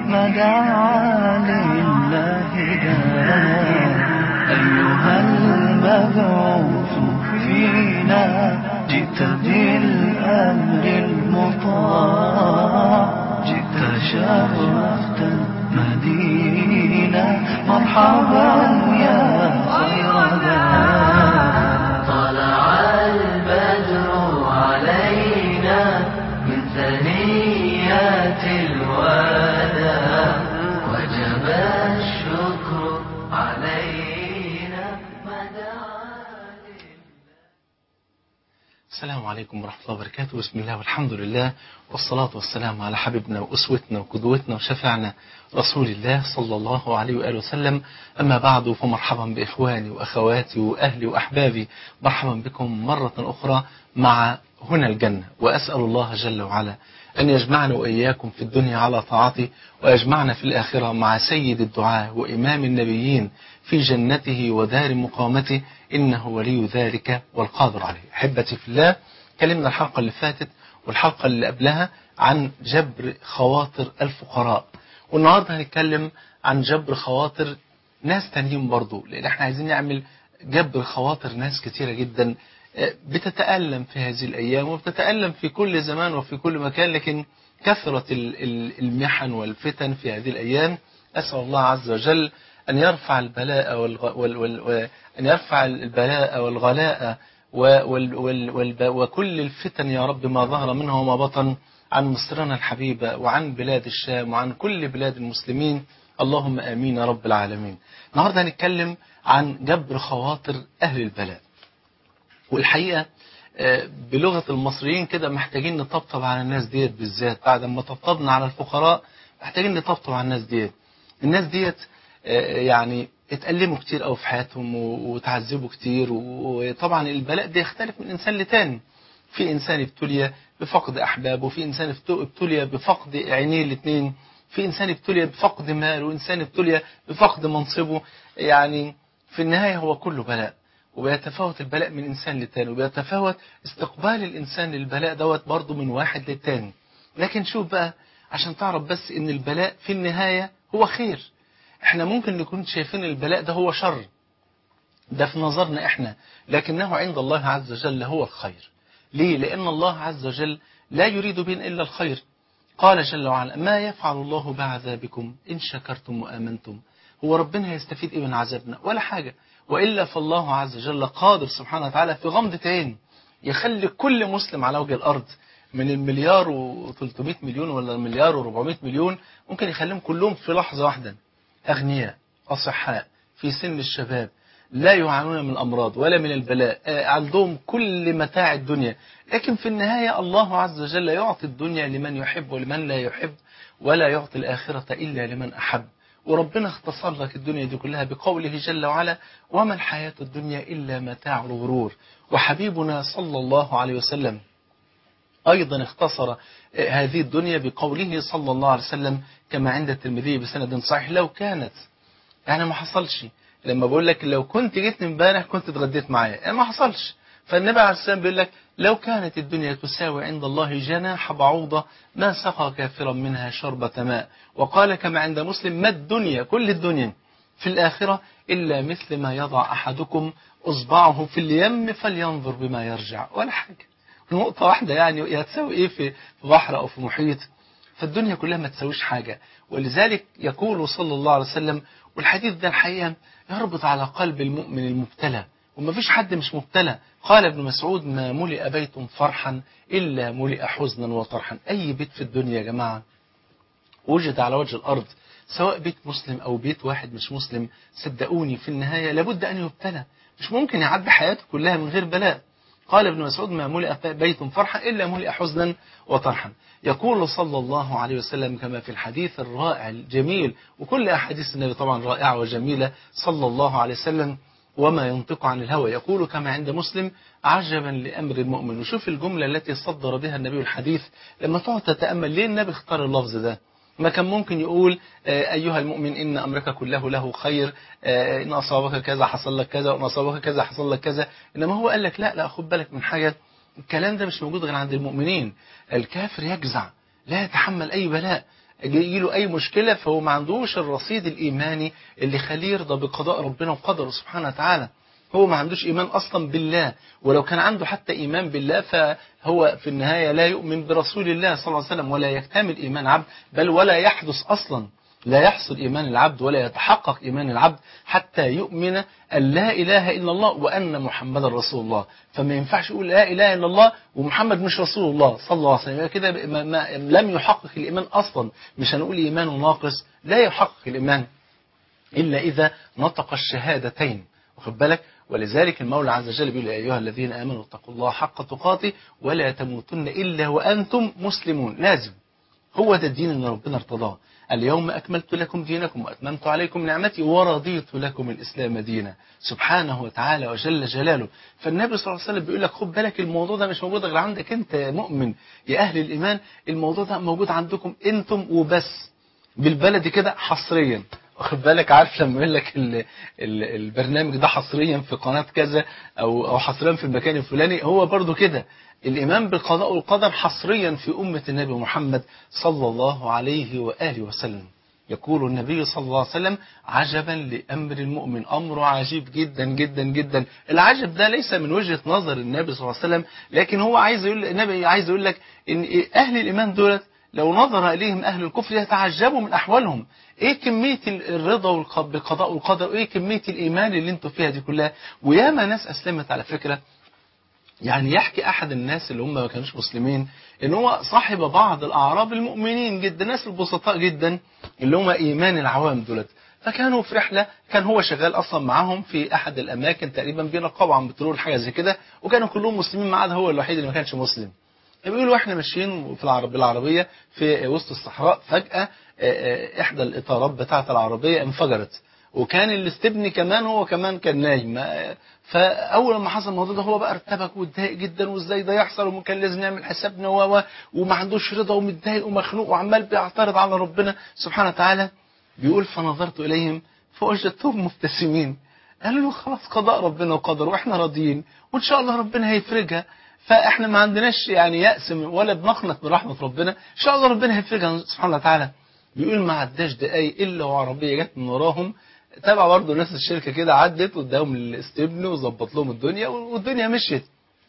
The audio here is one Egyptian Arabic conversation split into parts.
ما دعا لله دانا أيها المبعوث فينا جئت بالأمر المطاع جئت شرفت المدينة مرحبا يا خير داع طلع البدر علينا من ثنيات الوداع وجب الشكر علينا السلام عليكم ورحمة الله وبركاته بسم الله والحمد لله والصلاة والسلام على حبيبنا وأسوتنا وقدوتنا وشفعنا رسول الله صلى الله عليه وآله وسلم أما بعد فمرحبا بإخواني وأخواتي وأهلي وأحبابي مرحبا بكم مرة أخرى مع هنا الجنة وأسأل الله جل وعلا أن يجمعنا وإياكم في الدنيا على طاعته ويجمعنا في الآخرة مع سيد الدعاء وإمام النبيين في جنته ودار مقامته إنه ولي ذلك والقادر عليه أحبتي في الله كلمنا الحلقة اللي فاتت والحلقة اللي قبلها عن جبر خواطر الفقراء والنهاردة هنتكلم عن جبر خواطر ناس تانيين برضو لأن احنا عايزين نعمل جبر خواطر ناس كتيرة جدا بتتألم في هذه الأيام وبتتألم في كل زمان وفي كل مكان لكن كثرة المحن والفتن في هذه الأيام أسأل الله عز وجل أن يرفع البلاء والغ... وال... وال... أن يرفع البلاء والغلاء وال... وال... وال... وكل الفتن يا رب ما ظهر منها وما بطن عن مصرنا الحبيبة وعن بلاد الشام وعن كل بلاد المسلمين اللهم آمين يا رب العالمين النهاردة هنتكلم عن جبر خواطر أهل البلاء والحقيقة بلغة المصريين كده محتاجين نطبطب على الناس ديت بالذات بعد ما طبطبنا على الفقراء محتاجين نطبطب على الناس ديت الناس ديت يعني اتألموا كتير قوي في حياتهم وتعذبوا كتير وطبعا البلاء ده يختلف من إنسان لتاني في إنسان ابتلي بفقد أحبابه في إنسان ابتلي بفقد عينيه الاثنين في إنسان ابتلي بفقد ماله وإنسان ابتلي بفقد منصبه يعني في النهاية هو كله بلاء وبيتفاوت البلاء من إنسان للتاني وبيتفاوت استقبال الإنسان للبلاء دوت برضه من واحد للتاني لكن شوف بقى عشان تعرف بس إن البلاء في النهاية هو خير احنا ممكن نكون شايفين البلاء ده هو شر ده في نظرنا احنا لكنه عند الله عز وجل هو الخير ليه لأن الله عز وجل لا يريد بنا إلا الخير قال جل وعلا ما يفعل الله بعذابكم إن شكرتم وآمنتم هو ربنا يستفيد إيه من عذابنا ولا حاجة وإلا فالله عز وجل قادر سبحانه وتعالى في غمضة عين يخلي كل مسلم على وجه الأرض من المليار و300 مليون ولا المليار و400 مليون ممكن يخليهم كلهم في لحظة واحدة أغنياء أصحاء في سن الشباب لا يعانون من الأمراض ولا من البلاء عندهم كل متاع الدنيا لكن في النهاية الله عز وجل يعطي الدنيا لمن يحب ولمن لا يحب ولا يعطي الآخرة إلا لمن أحب وربنا اختصر لك الدنيا دي كلها بقوله جل وعلا وما الحياة الدنيا إلا متاع الغرور وحبيبنا صلى الله عليه وسلم أيضا اختصر هذه الدنيا بقوله صلى الله عليه وسلم كما عند الترمذي بسند صحيح لو كانت يعني ما حصلش لما بقول لك لو كنت جيت امبارح كنت اتغديت معايا يعني ما حصلش فالنبي عليه السلام بيقول لك لو كانت الدنيا تساوي عند الله جناح بعوضة ما سقى كافرا منها شربة ماء وقال كما عند مسلم ما الدنيا كل الدنيا في الآخرة إلا مثل ما يضع أحدكم أصبعه في اليم فلينظر بما يرجع ولا حاجة نقطة واحدة يعني هتساوي إيه في بحر أو في محيط فالدنيا كلها ما تساويش حاجة ولذلك يقول صلى الله عليه وسلم والحديث ده الحقيقة يربط على قلب المؤمن المبتلى وما فيش حد مش مبتلى قال ابن مسعود ما ملئ بيت فرحا إلا ملئ حزنا وطرحا أي بيت في الدنيا يا جماعة وجد على وجه الأرض سواء بيت مسلم أو بيت واحد مش مسلم صدقوني في النهاية لابد أن يبتلى مش ممكن يعدي حياته كلها من غير بلاء قال ابن مسعود ما ملئ بيت فرحا إلا ملئ حزنا وطرحا يقول صلى الله عليه وسلم كما في الحديث الرائع الجميل وكل أحاديث النبي طبعا رائعة وجميلة صلى الله عليه وسلم وما ينطق عن الهوى يقول كما عند مسلم عجبا لأمر المؤمن وشوف الجملة التي صدر بها النبي الحديث لما تقعد تتأمل ليه النبي اختار اللفظ ده ما كان ممكن يقول أيها المؤمن إن أمرك كله له خير إن أصابك كذا حصل لك كذا وإن أصابك كذا حصل لك كذا إنما هو قال لك لا لا خد بالك من حاجة الكلام ده مش موجود غير عند المؤمنين الكافر يجزع لا يتحمل أي بلاء يجي له اي مشكله فهو ما عندوش الرصيد الايماني اللي يخليه يرضى بقضاء ربنا وقدره سبحانه وتعالى هو ما عندوش ايمان اصلا بالله ولو كان عنده حتى ايمان بالله فهو في النهايه لا يؤمن برسول الله صلى الله عليه وسلم ولا يكتمل ايمان عبد بل ولا يحدث اصلا لا يحصل إيمان العبد ولا يتحقق إيمان العبد حتى يؤمن أن لا إله إلا الله وأن محمد رسول الله فما ينفعش يقول لا إله إلا الله ومحمد مش رسول الله صلى الله عليه وسلم كده ما ما لم يحقق الإيمان أصلا مش هنقول إيمانه ناقص لا يحقق الإيمان إلا إذا نطق الشهادتين واخد بالك ولذلك المولى عز وجل بيقول يا أيها الذين آمنوا اتقوا الله حق تقاته ولا تموتن إلا وأنتم مسلمون لازم هو ده الدين اللي ربنا ارتضاه اليوم أكملت لكم دينكم وأتممت عليكم نعمتي ورضيت لكم الإسلام دينا سبحانه وتعالى وجل جلاله فالنبي صلى الله عليه وسلم بيقول لك خد بالك الموضوع ده مش موجود غير عندك أنت يا مؤمن يا أهل الإيمان الموضوع ده موجود عندكم أنتم وبس بالبلدي كده حصريا واخد بالك عارف لما يقول لك ال ال البرنامج ده حصريا في قناة كذا أو أو حصريا في المكان الفلاني هو برضو كده الإيمان بالقضاء والقدر حصريا في أمة النبي محمد صلى الله عليه وآله وسلم يقول النبي صلى الله عليه وسلم عجبا لأمر المؤمن أمر عجيب جدا جدا جدا العجب ده ليس من وجهة نظر النبي صلى الله عليه وسلم لكن هو عايز يقول النبي عايز يقول لك إن أهل الإيمان دولت لو نظر إليهم أهل الكفر يتعجبوا من أحوالهم إيه كمية الرضا بالقضاء والقدر وإيه كمية الإيمان اللي انتوا فيها دي كلها وياما ناس أسلمت على فكرة يعني يحكي أحد الناس اللي هم ما كانوش مسلمين إن هو صاحب بعض الأعراب المؤمنين جدا ناس البسطاء جدا اللي هم إيمان العوام دولت فكانوا في رحلة كان هو شغال أصلا معاهم في أحد الأماكن تقريبا بينقبوا عن بترول حاجة زي كده وكانوا كلهم مسلمين ما عدا هو الوحيد اللي ما كانش مسلم بيقولوا احنا ماشيين في العرب بالعربية في وسط الصحراء فجأة احدى الاطارات بتاعة العربية انفجرت وكان الاستبني كمان هو كمان كان نايم فاول ما حصل الموضوع ده هو بقى ارتبك واتضايق جدا وازاي ده يحصل وكان لازم نعمل حسابنا و وما عندوش رضا ومتضايق ومخنوق وعمال بيعترض على ربنا سبحانه وتعالى بيقول فنظرت اليهم فوجدتهم مبتسمين قالوا له خلاص قضاء ربنا وقدر واحنا راضيين وان شاء الله ربنا هيفرجها فاحنا ما عندناش يعني يأس ولا بنقنط من رحمة ربنا ان شاء الله ربنا هيفرجها سبحانه وتعالى بيقول ما عداش دقايق الا وعربيه جت من وراهم تابع برضه ناس الشركه كده عدت قدامهم الاستبن وظبط لهم الدنيا والدنيا مشيت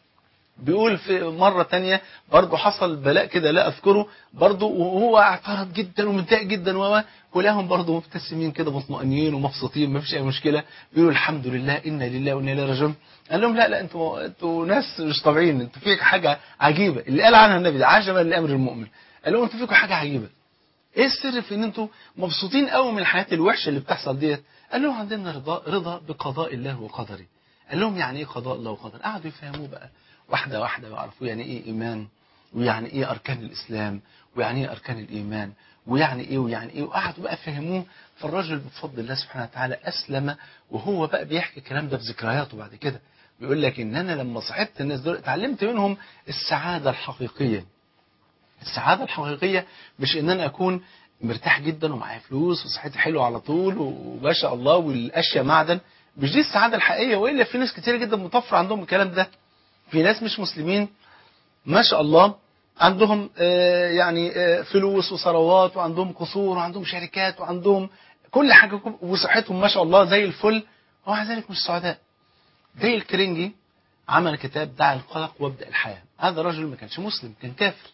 بيقول في مرة تانية برضه حصل بلاء كده لا أذكره برضه وهو اعترض جدا ومتضايق جدا و ولاهم برضه مبتسمين كده مطمئنين ومبسوطين ما فيش أي مشكلة بيقولوا الحمد لله إنا لله وإنا إليه راجعون قال لهم لا لا انتوا انتوا ناس مش طبيعيين انتوا فيك حاجة عجيبة اللي قال عنها النبي ده عجبا لأمر المؤمن قال لهم انتوا فيكم حاجة عجيبة ايه السر في ان انتوا مبسوطين قوي من الحياة الوحشة اللي بتحصل ديت قال لهم عندنا رضا رضا بقضاء الله وقدره قال لهم يعني ايه قضاء الله وقدر قعدوا يفهموه بقى واحدة واحدة ويعرفوا يعني ايه ايمان ويعني ايه اركان الاسلام ويعني ايه اركان الايمان ويعني ايه ويعني ايه وقعدوا بقى فهموه فالراجل بفضل الله سبحانه وتعالى اسلم وهو بقى بيحكي الكلام ده في ذكرياته بعد كده بيقول لك ان انا لما صاحبت الناس دول اتعلمت منهم السعادة الحقيقية السعادة الحقيقية مش ان انا اكون مرتاح جدا ومعايا فلوس وصحتي حلوه على طول وما شاء الله والاشياء معدن مش دي السعادة الحقيقية والا في ناس كتير جدا مطفرة عندهم الكلام ده في ناس مش مسلمين ما شاء الله عندهم آه يعني آه فلوس وثروات وعندهم قصور وعندهم شركات وعندهم كل حاجة وصحتهم ما شاء الله زي الفل ومع ذلك مش سعداء زي الكرنجي عمل كتاب دع القلق وابدأ الحياة هذا رجل ما كانش مسلم كان كافر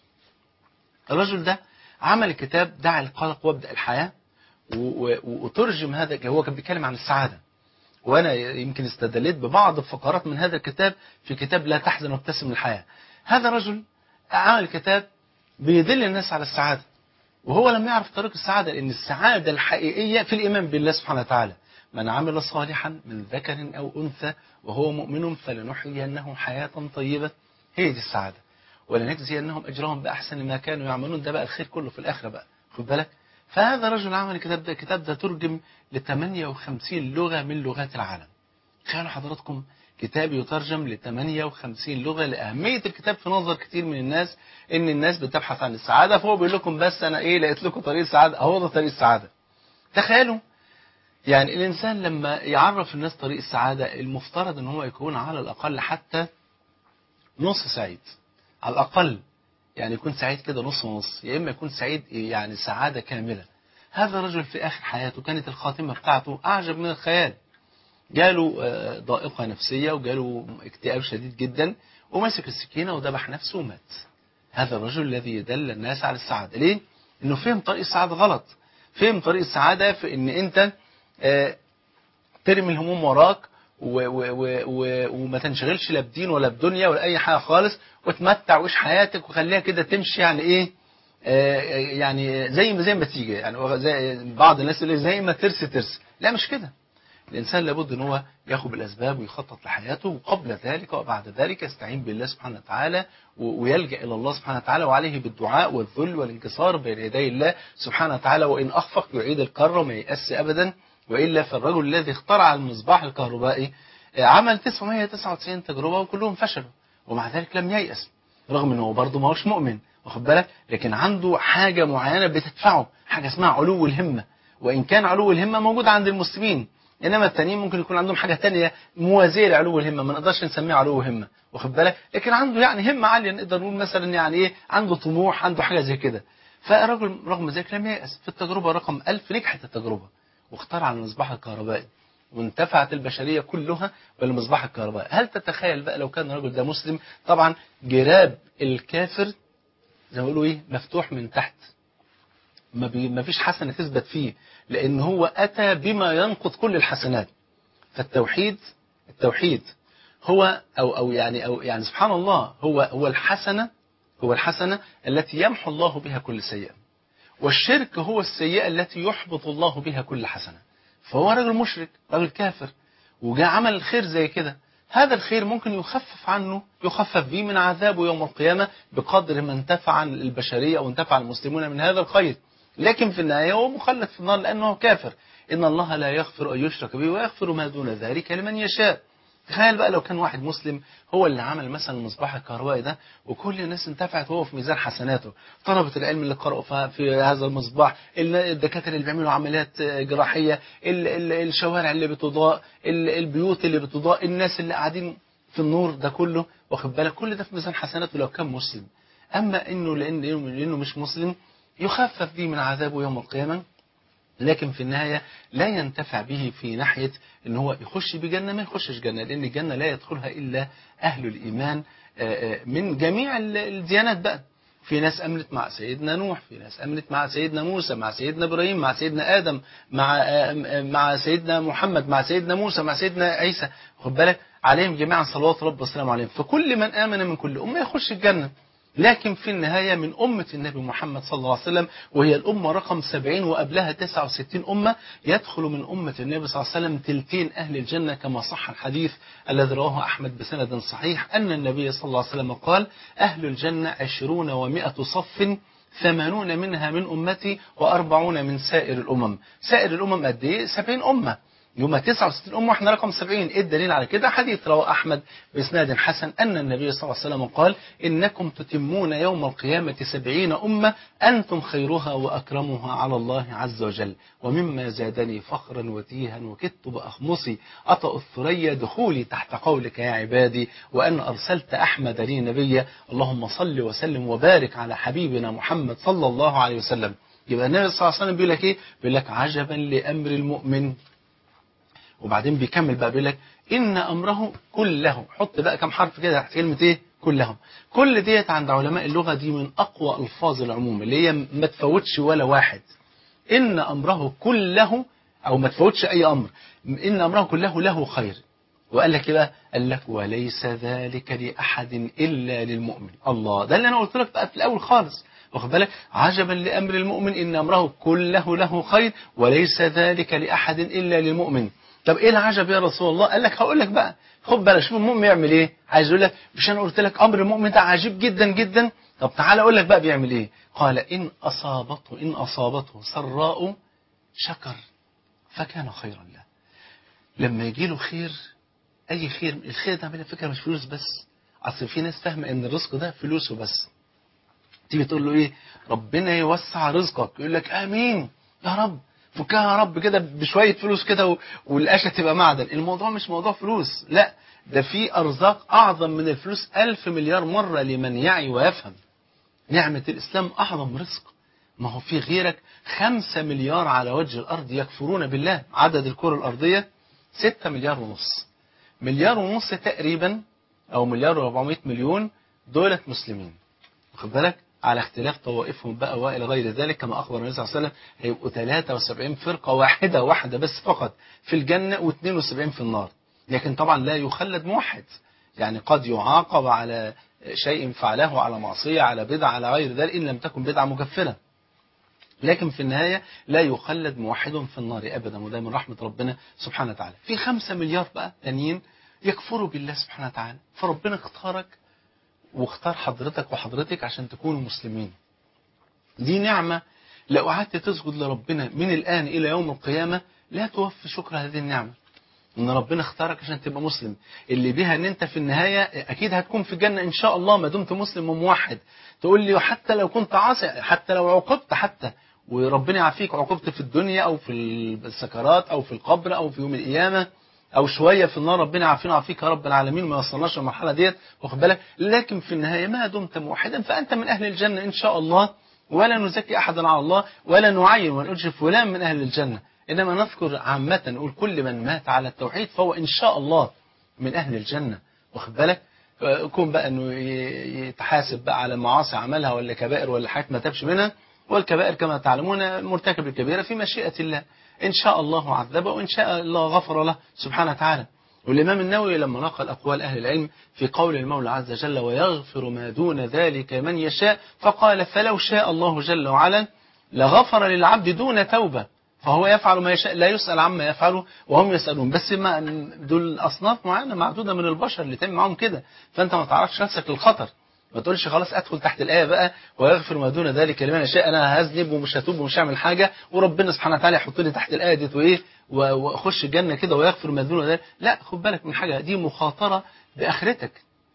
الرجل ده عمل كتاب دع القلق وابدأ الحياة وترجم هذا هو كان بيتكلم عن السعادة وأنا يمكن استدليت ببعض الفقرات من هذا الكتاب في كتاب لا تحزن وابتسم للحياة هذا رجل عمل كتاب بيدل الناس على السعادة وهو لم يعرف طريق السعادة لأن السعادة الحقيقية في الإيمان بالله سبحانه وتعالى من عمل صالحا من ذكر أو أنثى وهو مؤمن فلنحيينه حياة طيبة هي دي السعادة ولنجزينهم أجرهم بأحسن ما كانوا يعملون ده بقى الخير كله في الآخرة بقى خد بالك فهذا رجل عمل الكتاب ده الكتاب ده ترجم ل 58 لغة من لغات العالم تخيلوا حضراتكم كتاب يترجم ل 58 لغة لأهمية الكتاب في نظر كتير من الناس إن الناس بتبحث عن السعادة فهو بيقول لكم بس أنا إيه لقيت لكم طريق السعادة أهو ده طريق السعادة تخيلوا يعني الإنسان لما يعرف الناس طريق السعادة المفترض إن هو يكون على الأقل حتى نص سعيد على الأقل يعني يكون سعيد كده نص ونص يا إما يكون سعيد يعني سعادة كاملة هذا الرجل في آخر حياته كانت الخاتمة بتاعته أعجب من الخيال جاله آه، ضائقة نفسية وجاله اكتئاب شديد جدا ومسك السكينة وذبح نفسه ومات هذا الرجل الذي يدل الناس على السعادة ليه؟ انه فهم طريق السعادة غلط فهم طريق السعادة في ان انت آه، ترمي الهموم وراك و و و و وما تنشغلش لا بدين ولا بدنيا ولا اي حاجة خالص وتمتع وعيش حياتك وخليها كده تمشي يعني ايه آه، يعني زي ما زي ما تيجي يعني زي بعض الناس يقول لك زي ما ترسي ترسي لا مش كده الإنسان لابد أن هو ياخد بالأسباب ويخطط لحياته وقبل ذلك وبعد ذلك يستعين بالله سبحانه وتعالى و- ويلجأ إلى الله سبحانه وتعالى وعليه بالدعاء والذل والانكسار بين يدي الله سبحانه وتعالى وإن أخفق يعيد الكرة وما ييأس أبدا وإلا فالرجل الذي اخترع المصباح الكهربائي آه، عمل 999 تجربة وكلهم فشلوا ومع ذلك لم ييأس رغم انه برضه ما هوش مؤمن واخد بالك لكن عنده حاجة معينة بتدفعه حاجة اسمها علو الهمة وإن كان علو الهمة موجود عند المسلمين إنما التانيين ممكن يكون عندهم حاجة تانية موازية لعلو الهمة ما نقدرش نسميها علو همة واخد بالك لكن عنده يعني همة عالية نقدر نقول مثلا يعني إيه عنده طموح عنده حاجة زي كده فالرجل رغم ذلك لم ييأس في التجربة رقم 1000 نجحت التجربة واخترع المصباح الكهربائي وانتفعت البشرية كلها بالمصباح الكهربائي هل تتخيل بقى لو كان الرجل ده مسلم طبعا جراب الكافر زي ما بيقولوا ايه مفتوح من تحت ما, بي ما فيش حسنة تثبت فيه لأن هو أتى بما ينقض كل الحسنات فالتوحيد التوحيد هو أو أو يعني أو يعني سبحان الله هو هو الحسنة هو الحسنة التي يمحو الله بها كل سيئة والشرك هو السيئة التي يحبط الله بها كل حسنة فهو رجل مشرك رجل كافر وجاء عمل الخير زي كده هذا الخير ممكن يخفف عنه يخفف به من عذابه يوم القيامة بقدر ما انتفع البشرية أو انتفع المسلمون من هذا الخير لكن في النهاية هو مخلد في النار لأنه كافر إن الله لا يغفر أن يشرك به ويغفر ما دون ذلك لمن يشاء تخيل بقى لو كان واحد مسلم هو اللي عمل مثلا المصباح الكهربائي ده وكل الناس انتفعت وهو في ميزان حسناته طلبة العلم اللي قرأوا في- في هذا المصباح ال- الدكاترة اللي بيعملوا عمليات جراحية ال- ال- الشوارع اللي بتضاء ال- البيوت اللي بتضاء الناس اللي قاعدين في النور ده كله واخد بالك كل ده في ميزان حسناته لو كان مسلم أما إنه لأن لأنه مش مسلم يخفف به من عذابه يوم القيامة لكن في النهاية لا ينتفع به في ناحية ان هو يخش بجنة ما يخشش جنة لان الجنة لا يدخلها الا اهل الايمان آه، آه، من جميع ال- الديانات بقى في ناس امنت مع سيدنا نوح في ناس امنت مع سيدنا موسى مع سيدنا ابراهيم مع سيدنا ادم مع آه، آه، مع سيدنا محمد مع سيدنا موسى مع سيدنا عيسى خد بالك عليهم جميعا صلوات رب والسلام عليهم فكل من امن من كل امه يخش الجنه لكن في النهاية من أمة النبي محمد صلى الله عليه وسلم وهي الأمة رقم 70 وقبلها 69 أمة يدخل من أمة النبي صلى الله عليه وسلم تلتين أهل الجنة كما صح الحديث الذي رواه أحمد بسند صحيح أن النبي صلى الله عليه وسلم قال أهل الجنة عشرون ومائة صف ثمانون منها من أمتي وأربعون من سائر الأمم سائر الأمم قد إيه؟ 70 أمة يوم 69 أمة واحنا رقم 70 ايه الدليل على كده حديث رواه أحمد بإسناد حسن أن النبي صلى الله عليه وسلم قال إنكم تتمون يوم القيامة سبعين أمة أنتم خيرها وأكرمها على الله عز وجل ومما زادني فخرا وتيها وكدت بأخمصي أطأ الثريا دخولي تحت قولك يا عبادي وأن أرسلت أحمد لي نبيا اللهم صل وسلم وبارك على حبيبنا محمد صلى الله عليه وسلم يبقى النبي صلى الله عليه وسلم بيقول لك ايه بيقول لك عجبا لأمر المؤمن وبعدين بيكمل بقى بيقول لك ان امره كله حط بقى كم حرف كده تحت كلمه ايه كلهم كل ديت عند علماء اللغه دي من اقوى الفاظ العموم اللي هي ما تفوتش ولا واحد ان امره كله او ما تفوتش اي امر ان امره كله له خير وقال لك ايه بقى قال لك وليس ذلك لاحد الا للمؤمن الله ده اللي انا قلت لك بقى في الاول خالص واخد بالك عجبا لامر المؤمن ان امره كله له خير وليس ذلك لاحد الا للمؤمن طب ايه العجب يا رسول الله قال لك هقول لك بقى خد بالك شوف المؤمن يعمل ايه عايز يقول لك مش انا قلت لك امر المؤمن ده عجيب جدا جدا طب تعالى اقول لك بقى بيعمل ايه قال ان اصابته ان اصابته سراء شكر فكان خيرا له لما يجي له خير اي خير الخير ده على فكره مش فلوس بس اصل في ناس فاهمه ان الرزق ده فلوسه بس تيجي تقول له ايه ربنا يوسع رزقك يقول لك امين يا رب فكها يا رب كده بشويه فلوس كده و- والقشه تبقى معدن الموضوع مش موضوع فلوس لا ده في ارزاق اعظم من الفلوس ألف مليار مره لمن يعي ويفهم نعمة الإسلام أعظم رزق ما هو في غيرك خمسة مليار على وجه الأرض يكفرون بالله عدد الكرة الأرضية ستة مليار ونص مليار ونص تقريبا أو مليار وأربعمائة مليون دولة مسلمين واخد بالك على اختلاف طوائفهم بقى والى غير ذلك كما اخبر النبي صلى الله عليه وسلم هيبقوا 73 فرقه واحده واحده بس فقط في الجنه و72 في النار لكن طبعا لا يخلد موحد يعني قد يعاقب على شيء فعله على معصيه على بدعه على غير ذلك ان لم تكن بدعه مكفره لكن في النهاية لا يخلد موحد في النار أبدا وده من رحمة ربنا سبحانه وتعالى في خمسة مليار بقى تانيين يكفروا بالله سبحانه وتعالى فربنا اختارك واختار حضرتك وحضرتك عشان تكونوا مسلمين دي نعمة لو قعدت تسجد لربنا من الآن إلى يوم القيامة لا توفي شكر هذه النعمة ان ربنا اختارك عشان تبقى مسلم اللي بيها ان انت في النهاية اكيد هتكون في الجنة ان شاء الله ما دمت مسلم وموحد تقول لي حتى لو كنت عاصي حتى لو عوقبت حتى وربنا يعافيك عوقبت في الدنيا او في السكرات او في القبر او في يوم القيامة او شوية في النار ربنا يعافينا ويعافيك يا رب العالمين وما يوصلناش المرحلة ديت واخد بالك لكن في النهاية ما دمت موحدا فانت من اهل الجنة ان شاء الله ولا نزكي احدا على الله ولا نعين ونقولش فلان من اهل الجنة إنما نذكر عامة نقول كل من مات على التوحيد فهو إن شاء الله من أهل الجنة واخد بالك يكون بقى أنه يتحاسب بقى على معاصي عملها ولا كبائر ولا حاجات ما تبش منها والكبائر كما تعلمون مرتكب الكبيرة في مشيئة الله إن شاء الله عذبه وإن شاء الله غفر له سبحانه وتعالى والإمام النووي لما نقل أقوال أهل العلم في قول المولى عز وجل ويغفر ما دون ذلك من يشاء فقال فلو شاء الله جل وعلا لغفر للعبد دون توبة فهو يفعل ما يشاء لا يسأل عما يفعله وهم يسألون بس ما دول أصناف معينة معدودة من البشر اللي تعمل معاهم كده فأنت ما تعرفش نفسك للخطر ما تقولش خلاص أدخل تحت الآية بقى ويغفر ما دون ذلك لمن يشاء أنا هذنب ومش هتوب ومش هعمل حاجة وربنا سبحانه وتعالى يحط لي تحت الآية دي وإيه وأخش الجنة كده ويغفر ما دون ذلك لا خد بالك من حاجة دي مخاطرة بآخرتك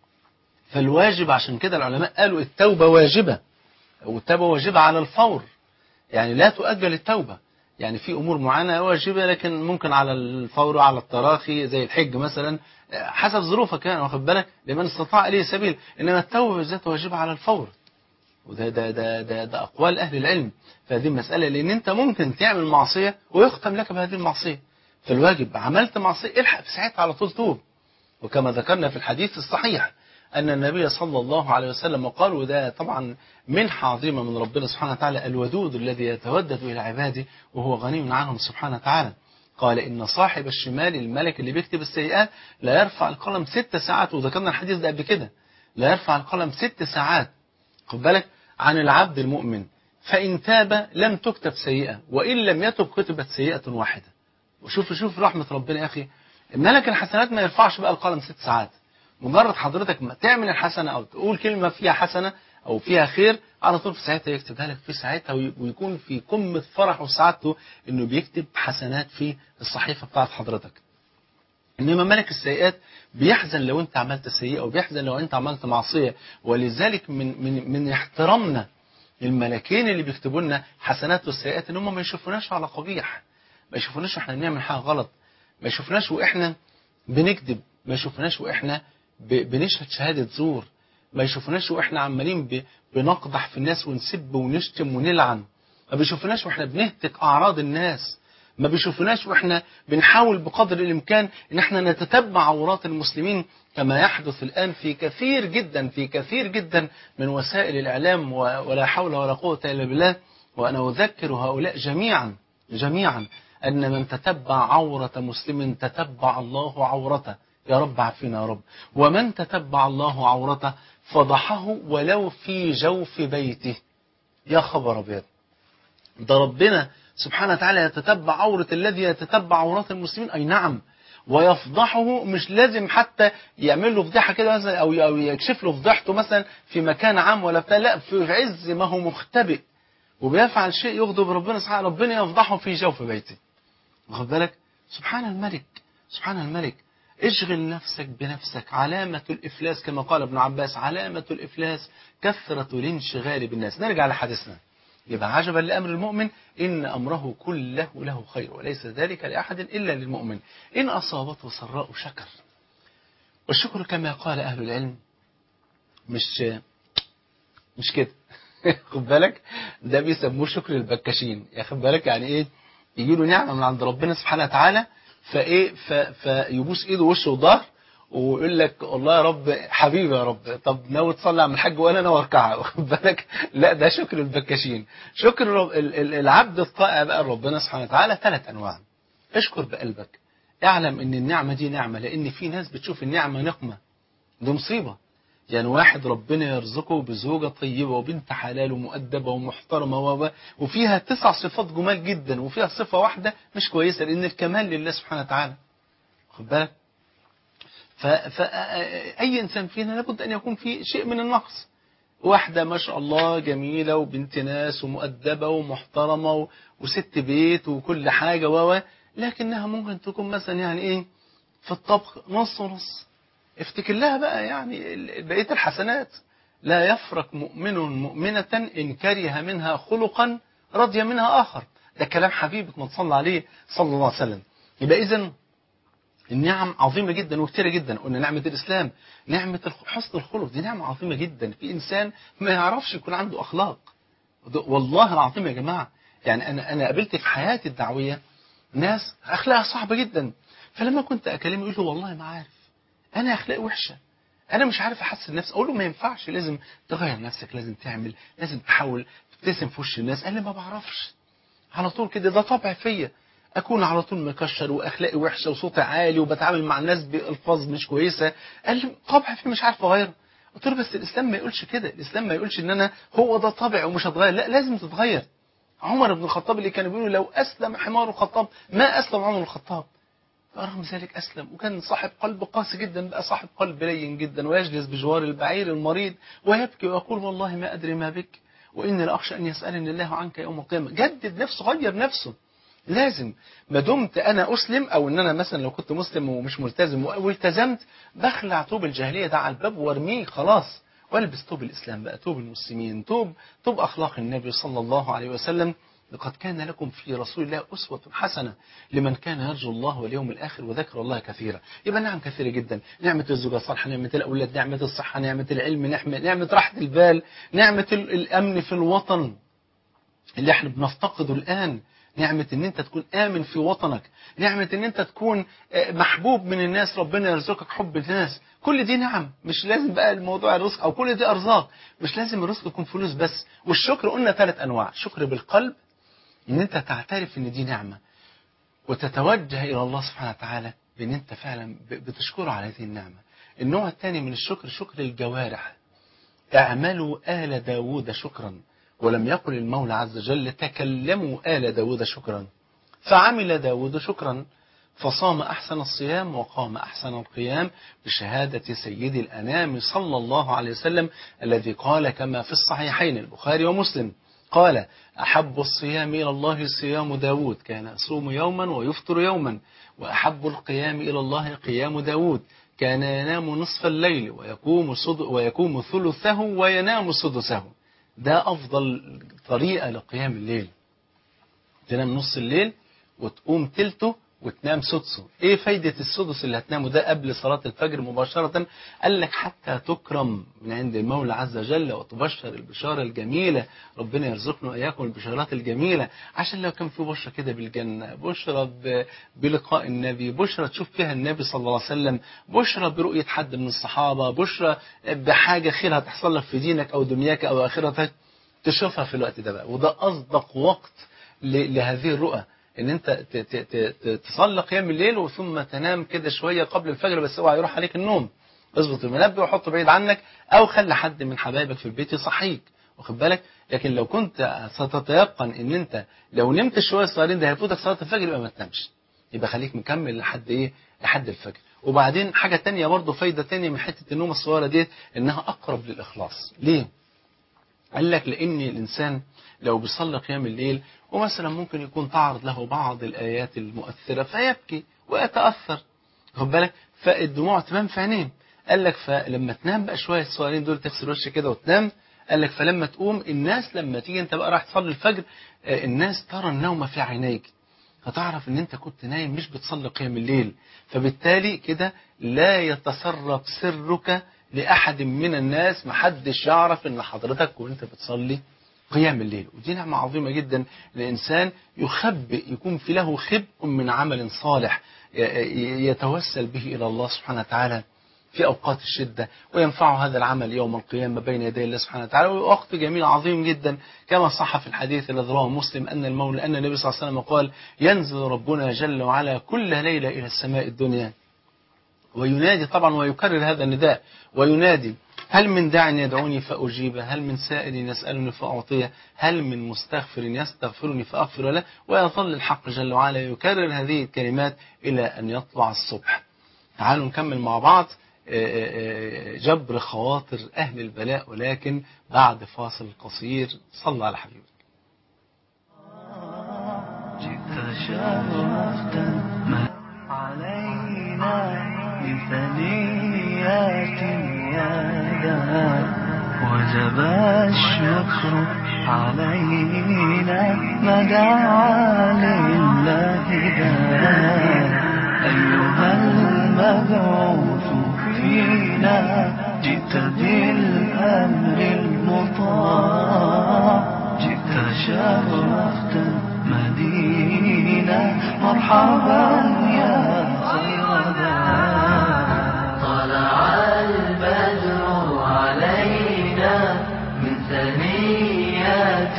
فالواجب عشان كده العلماء قالوا التوبة واجبة والتوبة واجبة على الفور يعني لا تؤجل التوبة يعني في أمور معينة واجبة لكن ممكن على الفور على التراخي زي الحج مثلا حسب ظروفك يعني واخد بالك لمن استطاع إليه سبيل إنما التوبة بالذات واجبة على الفور وده ده ده ده, ده أقوال أهل العلم فهذه المسألة لأن أنت ممكن تعمل معصية ويختم لك بهذه المعصية فالواجب عملت معصية الحق في ساعتها على طول توب وكما ذكرنا في الحديث الصحيح أن النبي صلى الله عليه وسلم قال وده طبعا منحة عظيمة من ربنا سبحانه وتعالى الودود الذي يتودد إلى عباده وهو غني عنهم سبحانه وتعالى قال إن صاحب الشمال الملك اللي بيكتب السيئات لا يرفع القلم ست ساعات وذكرنا الحديث ده قبل كده لا يرفع القلم ست ساعات خد بالك عن العبد المؤمن فإن تاب لم تكتب سيئة وإن لم يتب كتبت سيئة واحدة وشوف شوف رحمة ربنا يا أخي ملك الحسنات ما يرفعش بقى القلم ست ساعات مجرد حضرتك ما تعمل الحسنة أو تقول كلمة فيها حسنة أو فيها خير على طول في ساعتها يكتبها لك في ساعتها ويكون في قمة فرح وسعادته إنه بيكتب حسنات في الصحيفة بتاعت حضرتك إنما ملك السيئات بيحزن لو أنت عملت سيئة وبيحزن لو أنت عملت معصية ولذلك من من من احترامنا الملكين اللي بيكتبوا لنا حسنات والسيئات إن هم ما يشوفوناش على قبيح ما يشوفوناش وإحنا بنعمل حاجة غلط ما يشوفوناش وإحنا بنكذب ما يشوفوناش وإحنا بنشهد شهادة زور ما يشوفوناش واحنا عمالين بنقدح في الناس ونسب ونشتم ونلعن ما بيشوفوناش واحنا بنهتك اعراض الناس ما بيشوفوناش واحنا بنحاول بقدر الامكان ان احنا نتتبع عورات المسلمين كما يحدث الان في كثير جدا في كثير جدا من وسائل الاعلام ولا حول ولا قوه الا بالله وانا اذكر هؤلاء جميعا جميعا ان من تتبع عوره مسلم تتبع الله عورته يا رب عافينا يا رب ومن تتبع الله عورته فضحه ولو في جوف بيته يا خبر ابيض ده ربنا سبحانه وتعالى يتتبع عورة الذي يتتبع عورات المسلمين أي نعم ويفضحه مش لازم حتى يعمل له فضيحة كده مثلا أو يكشف له فضيحته مثلا في مكان عام ولا بتاع لا في عز ما هو مختبئ وبيفعل شيء يغضب ربنا سبحانه ربنا يفضحه في جوف بيته واخد بالك سبحان الملك سبحان الملك اشغل نفسك بنفسك علامة الإفلاس كما قال ابن عباس علامة الإفلاس كثرة الانشغال بالناس نرجع لحديثنا يبقى عجبا لأمر المؤمن إن أمره كله له خير وليس ذلك لأحد إلا للمؤمن إن أصابته سراء شكر والشكر كما قال أهل العلم مش مش كده خد بالك ده بيسموه شكر البكاشين يا خد بالك يعني ايه يجي له نعمه من عند ربنا سبحانه وتعالى فايه ف... فيبوس ايده وشه وظهر ويقول لك والله يا رب حبيبي يا رب طب ناوي تصلي على الحاج وانا ناوي اركعها واخد بالك لا ده شكر البكاشين شكر الرب- ال- ال- العبد الطائع بقى ربنا سبحانه وتعالى ثلاث انواع اشكر بقلبك اعلم ان النعمه دي نعمه لان في ناس بتشوف النعمه نقمه دي مصيبه يعني واحد ربنا يرزقه بزوجة طيبة وبنت حلال ومؤدبة ومحترمة و- و- وفيها تسع صفات جمال جدا وفيها صفة واحدة مش كويسة لأن الكمال لله سبحانه وتعالى خد بالك فأي إنسان فينا لابد أن يكون فيه شيء من النقص واحدة ما شاء الله جميلة وبنت ناس ومؤدبة ومحترمة و- وست بيت وكل حاجة و و- لكنها ممكن تكون مثلا يعني إيه في الطبخ نص ونص افتكر لها بقى يعني ال- بقية الحسنات لا يفرق مؤمن مؤمنة إن كره منها خلقا رضي منها آخر ده كلام حبيبك ما تصلى عليه صلى الله عليه وسلم يبقى إذن النعم عظيمة جدا وكتيرة جدا قلنا نعمة الإسلام نعمة الخ- حسن الخلق دي نعمة عظيمة جدا في إنسان ما يعرفش يكون عنده أخلاق ده- والله العظيم يا جماعة يعني أنا أنا قابلت في حياتي الدعوية ناس أخلاقها صعبة جدا فلما كنت أكلمه يقول له والله ما عارف أنا أخلاقي وحشة أنا مش عارف أحسن نفسي أقول له ما ينفعش لازم تغير نفسك لازم تعمل لازم تحاول تبتسم في وش الناس قال لي ما بعرفش على طول كده ده طبع فيا اكون على طول مكشر واخلاقي وحشه وصوتي عالي وبتعامل مع الناس بالفاظ مش كويسه قال لي طبع فيه مش عارف اغيره قلت له بس الاسلام ما يقولش كده الاسلام ما يقولش ان انا هو ده طبع ومش هتغير لا لازم تتغير عمر بن الخطاب اللي كانوا بيقولوا لو اسلم حمار الخطاب ما اسلم عمر الخطاب رغم ذلك أسلم وكان صاحب قلب قاسي جدا بقى صاحب قلب لين جدا ويجلس بجوار البعير المريض ويبكي ويقول والله ما أدري ما بك وإني لأخشى أن يسألني الله عنك يوم القيامة جدد نفسه غير نفسه لازم ما دمت أنا أسلم أو إن أنا مثلا لو كنت مسلم ومش ملتزم والتزمت بخلع طوب الجاهلية ده على الباب وارميه خلاص والبس طوب الإسلام بقى طوب المسلمين طوب طوب أخلاق النبي صلى الله عليه وسلم لقد كان لكم في رسول الله أسوة حسنة لمن كان يرجو الله واليوم الآخر وذكر الله كثيرا يبقى نعم كثيرة جدا نعمة الزوجة الصالحة نعمة الأولاد نعمة الصحة نعمة العلم نعمة, نعمة راحة البال نعمة ال- الأمن في الوطن اللي احنا بنفتقده الآن نعمة ان انت تكون آمن في وطنك نعمة ان انت تكون آه، محبوب من الناس ربنا يرزقك حب الناس كل دي نعم مش لازم بقى الموضوع الرزق او كل دي ارزاق مش لازم الرزق يكون فلوس بس والشكر قلنا ثلاث انواع شكر بالقلب ان انت تعترف ان دي نعمة وتتوجه الى الله سبحانه وتعالى بان انت فعلا ب- بتشكره على هذه النعمة النوع الثاني من الشكر شكر الجوارح اعملوا آل داود شكرا ولم يقل المولى عز وجل تكلموا آل داود شكرا فعمل داود شكرا فصام أحسن الصيام وقام أحسن القيام بشهادة سيد الأنام صلى الله عليه وسلم الذي قال كما في الصحيحين البخاري ومسلم قال أحب الصيام إلى الله صيام داود كان يصوم يوما ويفطر يوما وأحب القيام إلى الله قيام داود كان ينام نصف الليل ويقوم, صد ويقوم ثلثه وينام سدسه ده أفضل طريقة لقيام الليل تنام نص الليل وتقوم تلته وتنام سدسه ايه فايدة السدس اللي هتنامه ده قبل صلاة الفجر مباشرة قال لك حتى تكرم من عند المولى عز وجل وتبشر البشارة الجميلة ربنا يرزقنا وإياكم البشارات الجميلة عشان لو كان في بشرة كده بالجنة بشرة ب- بلقاء النبي بشرة تشوف فيها النبي صلى الله عليه وسلم بشرة برؤية حد من الصحابة بشرة بحاجة خير هتحصل لك في دينك أو دنياك أو آخرتك تشوفها في الوقت ده بقى وده أصدق وقت ل- لهذه الرؤى ان انت ت- ت- ت- ت- تصلي قيام الليل وثم تنام كده شويه قبل الفجر بس اوعى يروح عليك النوم اظبط المنبه وحطه بعيد عنك او خلي حد من حبايبك في البيت يصحيك واخد بالك لكن لو كنت ستتيقن ان انت لو نمت شويه صغيرين ده هيفوتك صلاه الفجر يبقى ما تنامش يبقى خليك مكمل لحد ايه لحد الفجر وبعدين حاجه تانية برضه فايده تانية من حته النوم الصغيره ديت انها اقرب للاخلاص ليه قال لك لأن الإنسان لو بيصلي قيام الليل ومثلا ممكن يكون تعرض له بعض الآيات المؤثرة فيبكي ويتأثر خد بالك فالدموع تبان في عينيه قال لك فلما تنام بقى شوية الصغيرين دول تغسل وشك كده وتنام قال لك فلما تقوم الناس لما تيجي انت بقى رايح تصلي الفجر آه، الناس ترى النوم في عينيك هتعرف ان انت كنت نايم مش بتصلي قيام الليل فبالتالي كده لا يتسرب سرك لأحد من الناس محدش يعرف ان حضرتك وانت بتصلي قيام الليل ودي نعمة عظيمة جدا الإنسان يخبئ يكون في له خبء من عمل صالح يتوسل به إلى الله سبحانه وتعالى في أوقات الشدة وينفع هذا العمل يوم القيامة بين يدي الله سبحانه وتعالى ووقت جميل عظيم جدا كما صح في الحديث الذي رواه مسلم أن المولى أن النبي صلى الله عليه وسلم قال ينزل ربنا جل وعلا كل ليلة إلى السماء الدنيا وينادي طبعا ويكرر هذا النداء وينادي هل من داع يدعوني فأجيبه هل من سائل يسألني فأعطيه هل من مستغفر يستغفرني فأغفر له ويظل الحق جل وعلا يكرر هذه الكلمات إلى أن يطلع الصبح تعالوا نكمل مع بعض جبر خواطر أهل البلاء ولكن بعد فاصل قصير صلى على حبيبك جئت شرفت علينا بثنيات يدا وجب الشكر علينا ما دعا لله دا أيها المبعوث فينا جئت بالأمر المطاع جئت شرفت مدينة مرحبا يا خير ذا طلع البدر علينا من ثنيات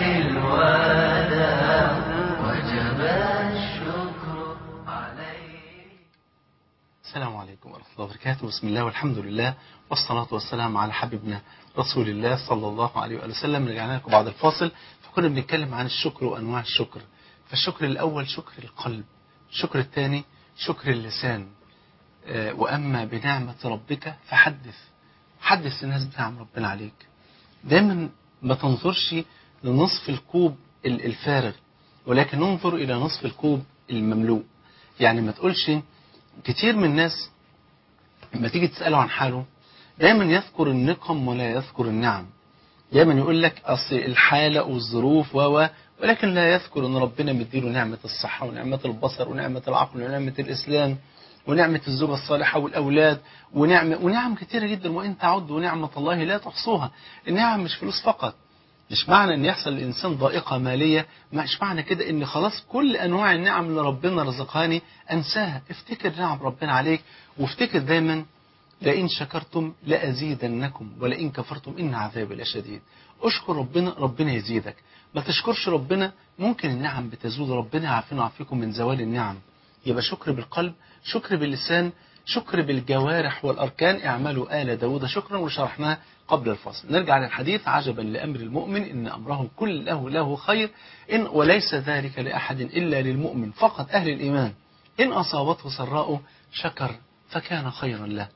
الوداع وجب الشكر علينا السلام عليكم ورحمة الله وبركاته بسم الله والحمد لله والصلاة والسلام على حبيبنا رسول الله صلى الله عليه وآله وسلم رجعنا لكم بعد الفاصل فكنا بنتكلم عن الشكر وأنواع الشكر فالشكر الأول شكر القلب الشكر الثاني شكر اللسان آه، وأما بنعمة ربك فحدث حدث الناس بنعم ربنا عليك دايما ما تنظرش لنصف الكوب ال- الفارغ ولكن انظر إلى نصف الكوب المملوء يعني ما تقولش كتير من الناس لما تيجي تسأله عن حاله دايما يذكر النقم ولا يذكر النعم دايما يقول لك أصل الحالة والظروف و و ولكن لا يذكر أن ربنا مديله نعمة الصحة ونعمة البصر ونعمة العقل ونعمة الإسلام ونعمة الزوجة الصالحة والأولاد ونعمة ونعم كثيرة جدا وإن تعدوا نعمة الله لا تحصوها النعم مش فلوس فقط مش معنى ان يحصل للانسان ضائقه ماليه مش معنى كده ان خلاص كل انواع النعم اللي ربنا رزقهاني انساها افتكر نعم ربنا عليك وافتكر دايما لئن شكرتم لازيدنكم ولئن كفرتم ان عذابي لشديد اشكر ربنا ربنا يزيدك ما تشكرش ربنا ممكن النعم بتزول ربنا يعافينا ويعافيكم من زوال النعم يبقى شكر بالقلب شكر باللسان شكر بالجوارح والأركان اعملوا آل داود شكرا وشرحناه قبل الفصل نرجع للحديث عجبا لأمر المؤمن إن أمره كله له خير إن وليس ذلك لأحد إلا للمؤمن فقط أهل الإيمان إن أصابته سراء شكر فكان خيرا له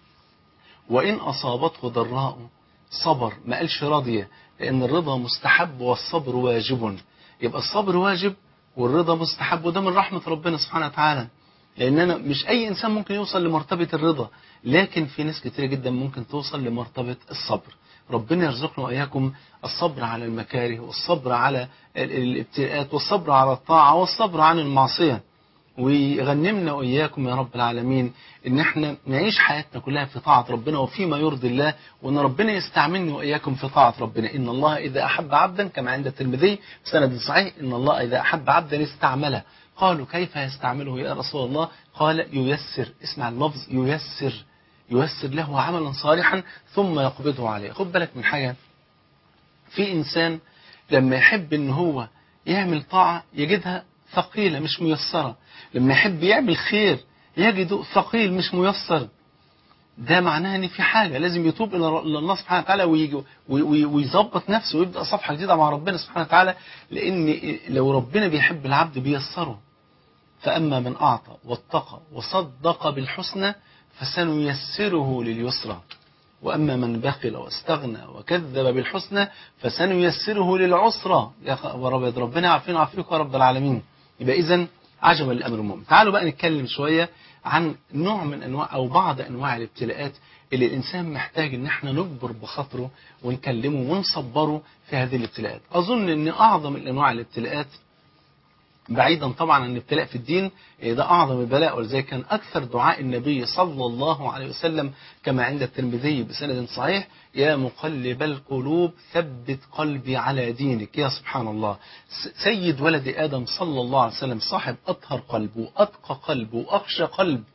وإن أصابته ضراء صبر ما قالش راضية لأن الرضا مستحب والصبر واجب يبقى الصبر واجب والرضا مستحب وده من رحمة ربنا سبحانه وتعالى لأن أنا مش أي إنسان ممكن يوصل لمرتبة الرضا لكن في ناس كتير جدا ممكن توصل لمرتبة الصبر ربنا يرزقنا وإياكم الصبر على المكاره والصبر على ال- الابتلاءات والصبر على الطاعة والصبر عن المعصية ويغنمنا وإياكم يا رب العالمين إن احنا نعيش حياتنا كلها في طاعة ربنا وفيما يرضي الله وإن ربنا يستعملني وإياكم في طاعة ربنا إن الله إذا أحب عبدا كما عند الترمذي سند صحيح إن الله إذا أحب عبدا استعمله قالوا كيف يستعمله يا رسول الله قال ييسر اسمع اللفظ ييسر ييسر له عملا صالحا ثم يقبضه عليه خد بالك من حاجة في إنسان لما يحب إن هو يعمل طاعة يجدها ثقيلة مش ميسرة لما يحب يعمل خير يجده ثقيل مش ميسر ده معناه ان في حاجه لازم يتوب الى الى الله سبحانه وتعالى ويجي وي- وي- ويظبط نفسه ويبدا صفحه جديده مع ربنا سبحانه وتعالى لان لو ربنا بيحب العبد بيسره فاما من اعطى واتقى وصدق بالحسنى فسنيسره لليسرى واما من بخل واستغنى وكذب بالحسنى فسنيسره للعسرى يا خ- ورب ربنا يعافينا ويعافيك يا رب العالمين يبقى اذا عجبا لامر المؤمن تعالوا بقى نتكلم شويه عن نوع من انواع او بعض انواع الابتلاءات اللي الانسان محتاج ان احنا نجبر بخاطره ونكلمه ونصبره في هذه الابتلاءات اظن ان اعظم الانواع الابتلاءات بعيدا طبعا عن الابتلاء في الدين ده أعظم البلاء ولذلك كان أكثر دعاء النبي صلى الله عليه وسلم كما عند الترمذي بسند صحيح يا مقلب القلوب ثبت قلبي على دينك يا سبحان الله سيد ولد آدم صلى الله عليه وسلم صاحب أطهر قلب وأتقى قلب وأخشى قلب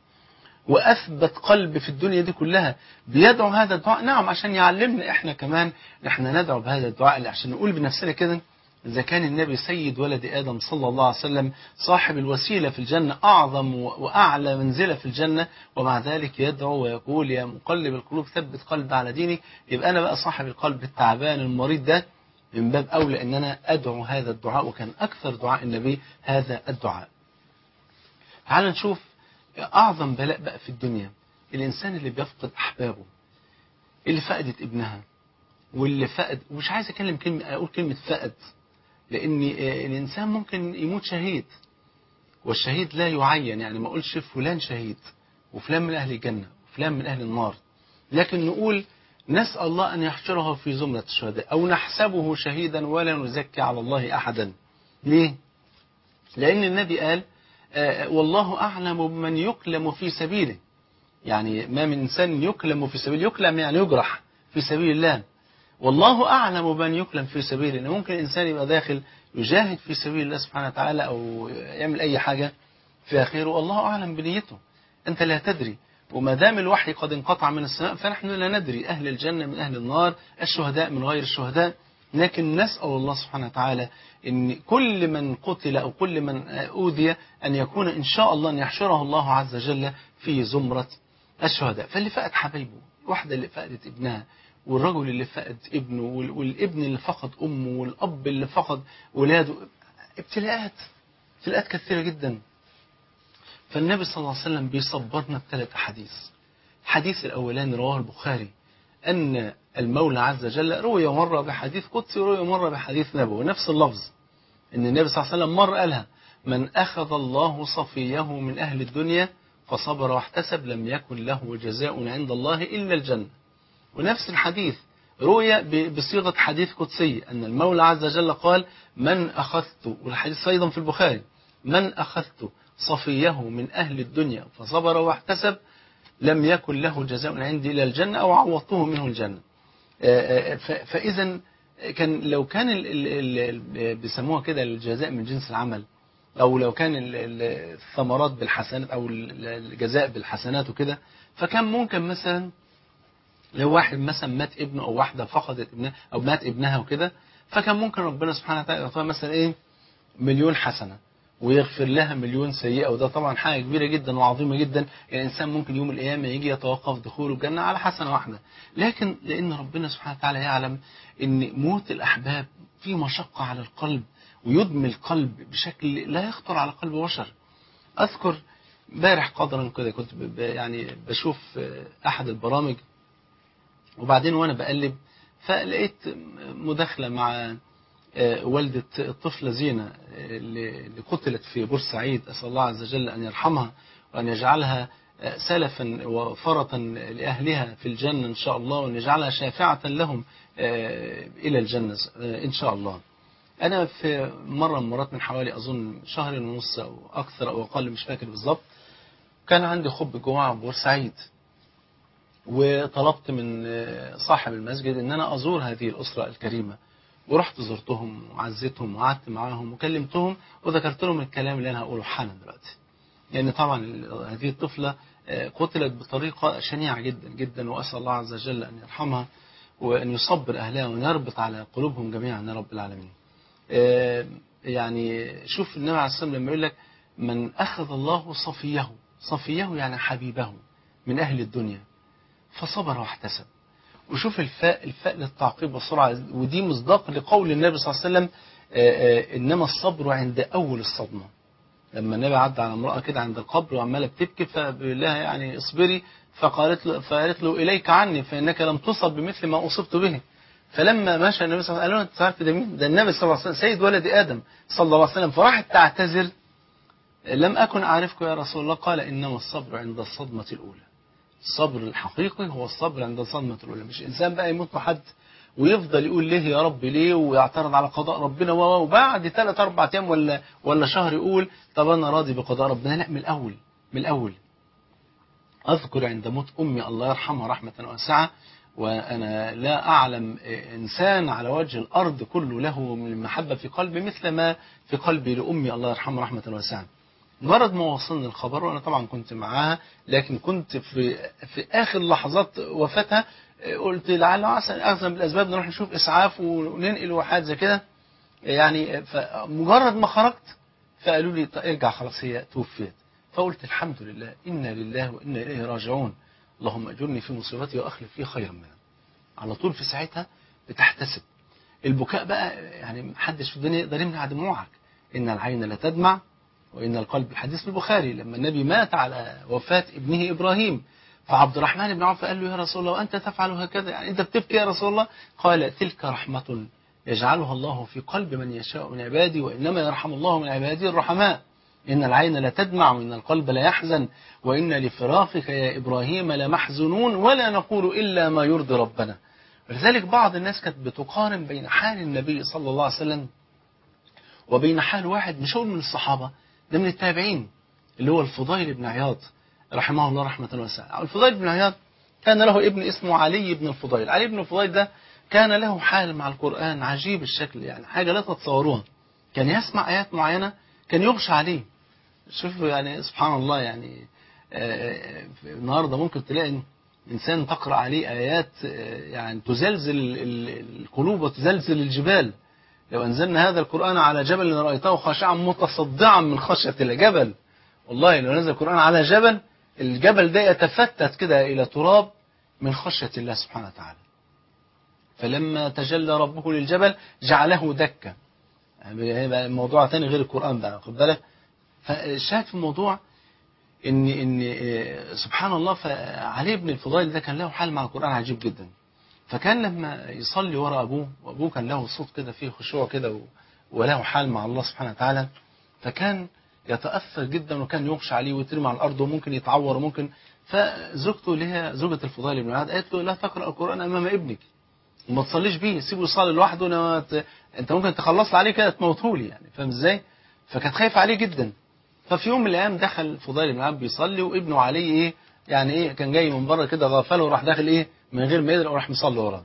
وأثبت قلب في الدنيا دي كلها بيدعو هذا الدعاء نعم عشان يعلمنا إحنا كمان إحنا ندعو بهذا الدعاء عشان نقول بنفسنا كده إذا كان النبي سيد ولد آدم صلى الله عليه وسلم صاحب الوسيلة في الجنة أعظم وأعلى منزلة في الجنة ومع ذلك يدعو ويقول يا مقلب القلوب ثبت قلب على دينك يبقى أنا بقى صاحب القلب التعبان المريض ده من باب أولى أن أنا أدعو هذا الدعاء وكان أكثر دعاء النبي هذا الدعاء تعال نشوف أعظم بلاء بقى في الدنيا الإنسان اللي بيفقد أحبابه اللي فقدت ابنها واللي فقد ومش عايز أكلم كلمة أقول كلمة فقد لأن الإنسان ممكن يموت شهيد والشهيد لا يعين يعني ما أقولش فلان شهيد وفلان من أهل الجنة وفلان من أهل النار لكن نقول نسأل الله أن يحشره في زمرة الشهداء أو نحسبه شهيدا ولا نزكي على الله أحدا ليه؟ لأن النبي قال آه والله أعلم بمن يكلم في سبيله يعني ما من إنسان يكلم في سبيله يكلم يعني يجرح في سبيل الله والله أعلم بمن يكلم في سبيله إن ممكن إنسان يبقى داخل يجاهد في سبيل الله سبحانه وتعالى أو يعمل أي حاجة في آخره والله أعلم بنيته أنت لا تدري وما دام الوحي قد انقطع من السماء فنحن لا ندري أهل الجنة من أهل النار الشهداء من غير الشهداء لكن نسأل الله سبحانه وتعالى أن كل من قتل أو كل من أوذي أن يكون إن شاء الله أن يحشره الله عز وجل في زمرة الشهداء فاللي فقد حبيبه واحدة اللي فقدت ابنها والرجل اللي فقد ابنه والابن اللي فقد أمه والأب اللي فقد ولاده ابتلاءات ابتلاءات كثيرة جدا فالنبي صلى الله عليه وسلم بيصبرنا بثلاث أحاديث الحديث الأولاني رواه البخاري أن المولى عز وجل روي مرة بحديث قدسي وروي مرة بحديث نبوي نفس اللفظ أن النبي صلى الله عليه وسلم مرة قالها من أخذ الله صفيه من أهل الدنيا فصبر واحتسب لم يكن له جزاء عند الله إلا الجنة ونفس الحديث روي بصيغة حديث قدسي أن المولى عز وجل قال من أخذت والحديث أيضا في البخاري من أخذت صفيه من أهل الدنيا فصبر واحتسب لم يكن له جزاء عندي إلى الجنة أو عوضته منه الجنة فإذا كان لو كان بيسموها كده الجزاء من جنس العمل أو لو كان الثمرات بالحسنات أو الجزاء بالحسنات وكده فكان ممكن مثلا لو واحد مثلا مات ابنه أو واحدة فقدت ابنها أو مات ابنها وكده فكان ممكن ربنا سبحانه وتعالى يعطيها مثلا إيه مليون حسنة ويغفر لها مليون سيئة وده طبعا حاجة كبيرة جدا وعظيمة جدا يعني الإنسان ممكن يوم القيامة يجي يتوقف دخوله الجنة على حسنة واحدة لكن لأن ربنا سبحانه وتعالى يعلم أن موت الأحباب فيه مشقة على القلب ويدمي القلب بشكل لا يخطر على قلب بشر أذكر امبارح قدرا كده كنت يعني بشوف أحد البرامج وبعدين وأنا بقلب فلقيت مداخلة مع والدة الطفلة زينة اللي قتلت في بورسعيد أسأل الله عز وجل أن يرحمها وأن يجعلها سلفا وفرطا لأهلها في الجنة إن شاء الله وأن يجعلها شافعة لهم إلى الجنة إن شاء الله أنا في مرة من مرات من حوالي أظن شهر ونص أو أكثر أو أقل مش فاكر بالظبط كان عندي خب جمعة بورسعيد وطلبت من صاحب المسجد أن أنا أزور هذه الأسرة الكريمة ورحت زرتهم وعزيتهم وقعدت معاهم وكلمتهم وذكرت لهم الكلام اللي أنا هقوله حالا دلوقتي لأن يعني طبعا هذه الطفلة قتلت بطريقة شنيعة جدا جدا وأسأل الله عز وجل أن يرحمها وأن يصبر أهلها وأن يربط على قلوبهم جميعا يا رب العالمين يعني شوف النبي عليه الصلاة والسلام لما يقول لك من أخذ الله صفيه صفيه يعني حبيبه من أهل الدنيا فصبر واحتسب وشوف الفاء الفاء للتعقيب والسرعة ودي مصداق لقول النبي صلى الله عليه وسلم إنما الصبر عند أول الصدمة لما النبي عدى على امرأة كده عند القبر وعمالة بتبكي فبيقول لها يعني اصبري فقالت له, فقالت له إليك عني فإنك لم تصب بمثل ما أصبت به فلما مشى النبي صلى الله عليه وسلم قال له أنت عارف ده مين؟ ده النبي صلى الله عليه وسلم سيد ولد آدم صلى الله عليه وسلم فراحت تعتذر لم أكن أعرفك يا رسول الله قال إنما الصبر عند الصدمة الأولى الصبر الحقيقي هو الصبر عند الصدمة الأولى مش إنسان بقى يموت حد ويفضل يقول ليه يا رب ليه ويعترض على قضاء ربنا وبعد ثلاث اربع ايام ولا ولا شهر يقول طب انا راضي بقضاء ربنا لا من الاول من الاول اذكر عند موت امي الله يرحمها رحمه واسعه وانا لا اعلم انسان على وجه الارض كله له من المحبه في قلبي مثل ما في قلبي لامي الله يرحمها رحمه واسعه مجرد ما وصلني الخبر وانا طبعا كنت معاها لكن كنت في في اخر لحظات وفاتها قلت لعل عسى اغزم بالاسباب نروح نشوف اسعاف وننقل وحاجات زي كده يعني فمجرد ما خرجت فقالوا لي ارجع خلاص هي توفيت فقلت الحمد لله انا لله وانا اليه راجعون اللهم اجرني في مصيبتي واخلف لي خيرا منها على طول في ساعتها بتحتسب البكاء بقى يعني محدش في الدنيا يقدر يمنع دموعك ان العين لا تدمع وإن القلب الحديث في البخاري لما النبي مات على وفاة ابنه إبراهيم فعبد الرحمن بن عوف قال له يا رسول الله وأنت تفعل هكذا يعني أنت بتبكي يا رسول الله قال تلك رحمة يجعلها الله في قلب من يشاء من عبادي وإنما يرحم الله من عباده الرحماء إن العين لا تدمع وإن القلب لا يحزن وإن لفراقك يا إبراهيم لمحزنون ولا نقول إلا ما يرضي ربنا ولذلك بعض الناس كانت بتقارن بين حال النبي صلى الله عليه وسلم وبين حال واحد مش هقول من الصحابة ده من التابعين اللي هو الفضيل بن عياض رحمه الله رحمة واسعة الفضيل بن عياض كان له ابن اسمه علي بن الفضيل علي بن الفضيل ده كان له حال مع القرآن عجيب الشكل يعني حاجة لا تتصوروها كان يسمع آيات معينة كان يغشى عليه شوفوا يعني سبحان الله يعني آه النهاردة ممكن تلاقي إنسان تقرأ عليه آيات آه يعني تزلزل القلوب وتزلزل الجبال لو أنزلنا هذا القرآن على جبل لرأيته خاشعا متصدعا من خشية الله جبل والله لو نزل القرآن على جبل الجبل ده يتفتت كده إلى تراب من خشية الله سبحانه وتعالى فلما تجلى ربه للجبل جعله دكا يعني موضوع ثاني غير القرآن بقى خد بالك فالشاهد في الموضوع ان ان سبحان الله فعلي بن الفضيل ده كان له حال مع القرآن عجيب جدا فكان لما يصلي ورا أبوه وأبوه كان له صوت كده فيه خشوع كده وله حال مع الله سبحانه وتعالى فكان يتأثر جدا وكان يغشى عليه ويترمي على الأرض وممكن يتعور وممكن فزوجته اللي هي زوجة الفضيل بن عاد قالت له لا تقرأ القرآن أمام ابنك وما تصليش بيه سيبه يصلي لوحده أنا ت... أنت ممكن تخلص عليه كده تموته لي يعني فاهم إزاي؟ فكانت خايفة عليه جدا ففي يوم من الأيام دخل الفضيل بن عاد بيصلي وابنه عليه إيه يعني إيه كان جاي من بره كده غافله وراح داخل إيه من غير ما يدري وراح مصلي وراه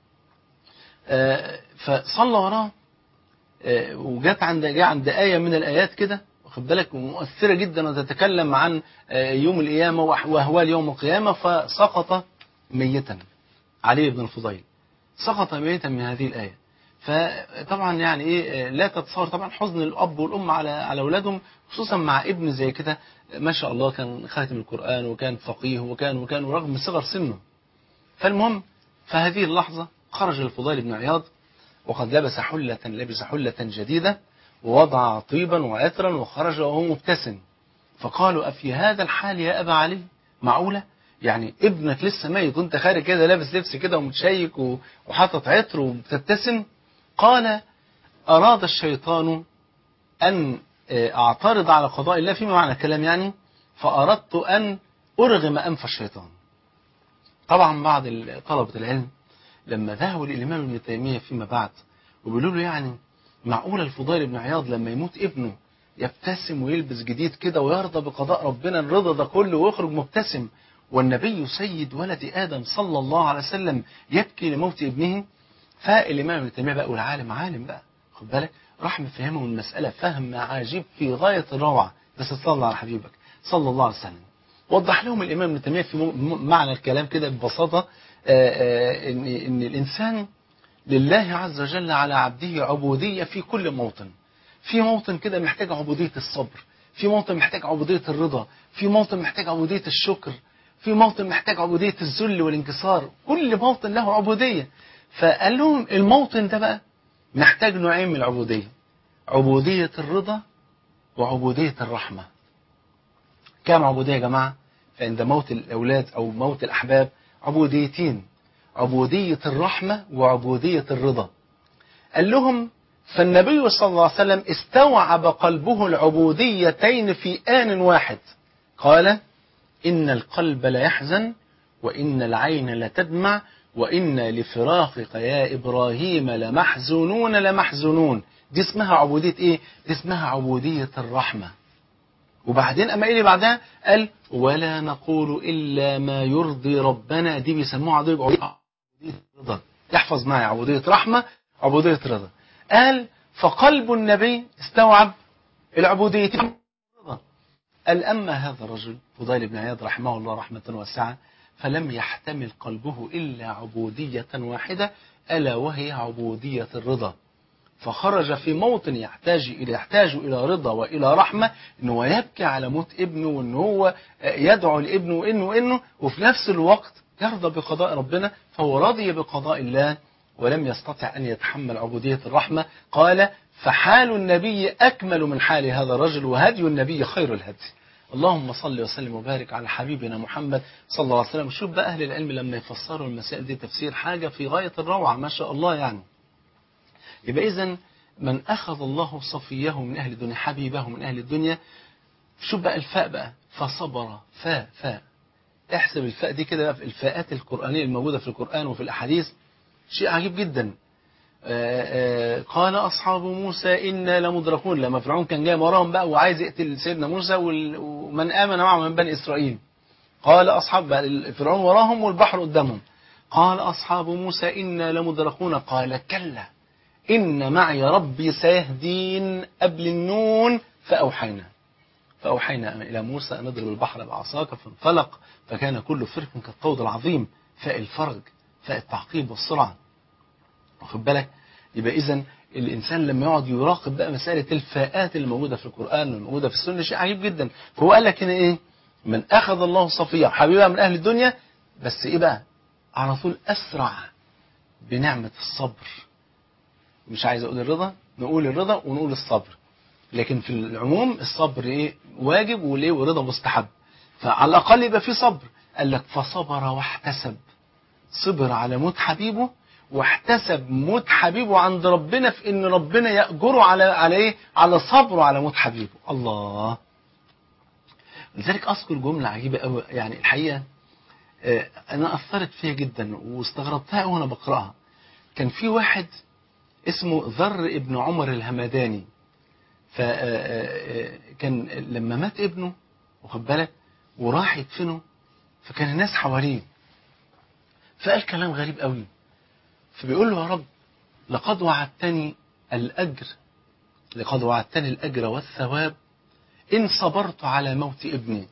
آه فصلى وراه آه وجات عند جاء عند آية من الآيات كده واخد بالك مؤثرة جدا وتتكلم عن آه يوم القيامة وأهوال يوم القيامة فسقط ميتا علي بن الفضيل سقط ميتا من هذه الآية فطبعا يعني ايه لا تتصور طبعا حزن الاب والام على على اولادهم خصوصا مع ابن زي كده ما شاء الله كان خاتم القران وكان فقيه وكان وكان رغم صغر سنه فالمهم في هذه اللحظة خرج الفضيل بن عياض وقد لبس حلة لبس حلة جديدة ووضع طيبا وعطرا وخرج وهو مبتسم فقالوا أفي هذا الحال يا أبا علي معقولة يعني ابنك لسه ميت وانت خارج كده لابس لبس كده ومتشيك وحاطط عطر وبتبتسم قال أراد الشيطان أن أعترض على قضاء الله فيما معنى الكلام يعني فأردت أن أرغم أنف الشيطان طبعا بعض طلبة العلم لما ذهبوا للإمام ابن تيمية فيما بعد وبيقولوا له يعني معقول الفضيل بن عياض لما يموت ابنه يبتسم ويلبس جديد كده ويرضى بقضاء ربنا الرضا ده كله ويخرج مبتسم والنبي سيد ولد آدم صلى الله عليه وسلم يبكي لموت ابنه فالإمام ابن تيمية بقى والعالم عالم بقى خد بالك راح مفهمه المسألة فهم عجيب في غاية الروعة بس صلى على حبيبك صلى الله عليه وسلم وضح لهم الإمام ابن تيمية في معنى الكلام كده ببساطة إن, إن الإنسان لله عز وجل على عبده عبودية في كل موطن في موطن كده محتاج عبودية الصبر في موطن محتاج عبودية الرضا في موطن محتاج عبودية الشكر في موطن محتاج عبودية الذل والانكسار كل موطن له عبودية فقال لهم الموطن ده بقى محتاج نوعين من العبودية عبودية الرضا وعبودية الرحمة كم عبودية يا جماعة فعند موت الأولاد أو موت الأحباب عبوديتين عبودية الرحمة وعبودية الرضا قال لهم فالنبي صلى الله عليه وسلم استوعب قلبه العبوديتين في آن واحد قال إن القلب لا يحزن وإن العين لا تدمع وإنا لفراقك يا إبراهيم لمحزونون لمحزونون دي اسمها عبودية إيه؟ دي اسمها عبودية الرحمة وبعدين أما إيه اللي بعدها قال ولا نقول إلا ما يرضي ربنا دي بيسموها عبودية رضا يحفظ معي عبودية رحمة عبودية رضا قال فقلب النبي استوعب العبودية رضا قال أما هذا الرجل فضيل بن عياض رحمه الله رحمة واسعة فلم يحتمل قلبه إلا عبودية واحدة ألا وهي عبودية الرضا فخرج في موطن يحتاج إلى يحتاج إلى رضا وإلى رحمة إنه هو يبكي على موت ابنه وإن هو يدعو لابنه وإنه وإنه وفي نفس الوقت يرضى بقضاء ربنا فهو راضي بقضاء الله ولم يستطع أن يتحمل عبودية الرحمة قال فحال النبي أكمل من حال هذا الرجل وهدي النبي خير الهدي اللهم صل وسلم وبارك على حبيبنا محمد صلى الله عليه وسلم شوف بقى أهل العلم لما يفسروا المسائل دي تفسير حاجة في غاية الروعة ما شاء الله يعني يبقى إذا من أخذ الله صفيه من أهل الدنيا حبيبه من أهل الدنيا شوف بقى الفاء بقى فصبر فاء فاء احسب الفاء دي كده بقى في الفاءات القرآنية الموجودة في القرآن وفي الأحاديث شيء عجيب جدا آآ آآ قال أصحاب موسى إنا لمدركون لما فرعون كان جاي وراهم بقى وعايز يقتل سيدنا موسى ومن آمن معه من بني إسرائيل قال أصحاب بقى فرعون وراهم والبحر قدامهم قال أصحاب موسى إنا لمدركون قال كلا إن معي ربي سيهدين قبل النون فأوحينا فأوحينا إلى موسى أن اضرب البحر بعصاك فانفلق فكان كل فرق كالطود العظيم فاء الفرج فاء التعقيب والسرعة واخد بالك يبقى إذا الإنسان لما يقعد يراقب بقى مسألة الفاءات اللي موجودة في القرآن والموجودة في السنة شيء عجيب جدا فهو قال لك هنا إيه من أخذ الله صفية حبيبها من أهل الدنيا بس إيه بقى على طول أسرع بنعمة الصبر مش عايز أقول الرضا نقول الرضا ونقول الصبر لكن في العموم الصبر إيه واجب وليه ورضا مستحب فعلى الأقل يبقى في صبر قال لك فصبر واحتسب صبر على موت حبيبه واحتسب موت حبيبه عند ربنا في ان ربنا يأجره على على ايه على صبره على موت حبيبه الله لذلك اذكر جمله عجيبه قوي يعني الحقيقه آه انا اثرت فيها جدا واستغربتها وانا بقراها كان في واحد اسمه ذر ابن عمر الهمداني فكان لما مات ابنه واخد بالك وراح يدفنه فكان الناس حواليه فقال كلام غريب قوي فبيقول له يا رب لقد وعدتني الأجر لقد وعدتني الأجر والثواب إن صبرت على موت ابني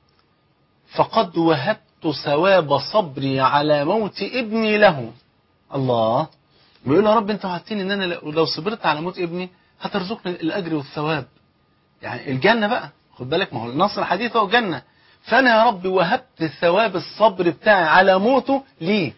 فقد وهبت ثواب صبري على موت ابني له الله بيقول يا رب انت وعدتني ان انا لو صبرت على موت ابني هترزقني الاجر والثواب يعني الجنه بقى خد بالك ما هو النصر الحديث هو الجنه فانا يا رب وهبت ثواب الصبر بتاعي على موته ليه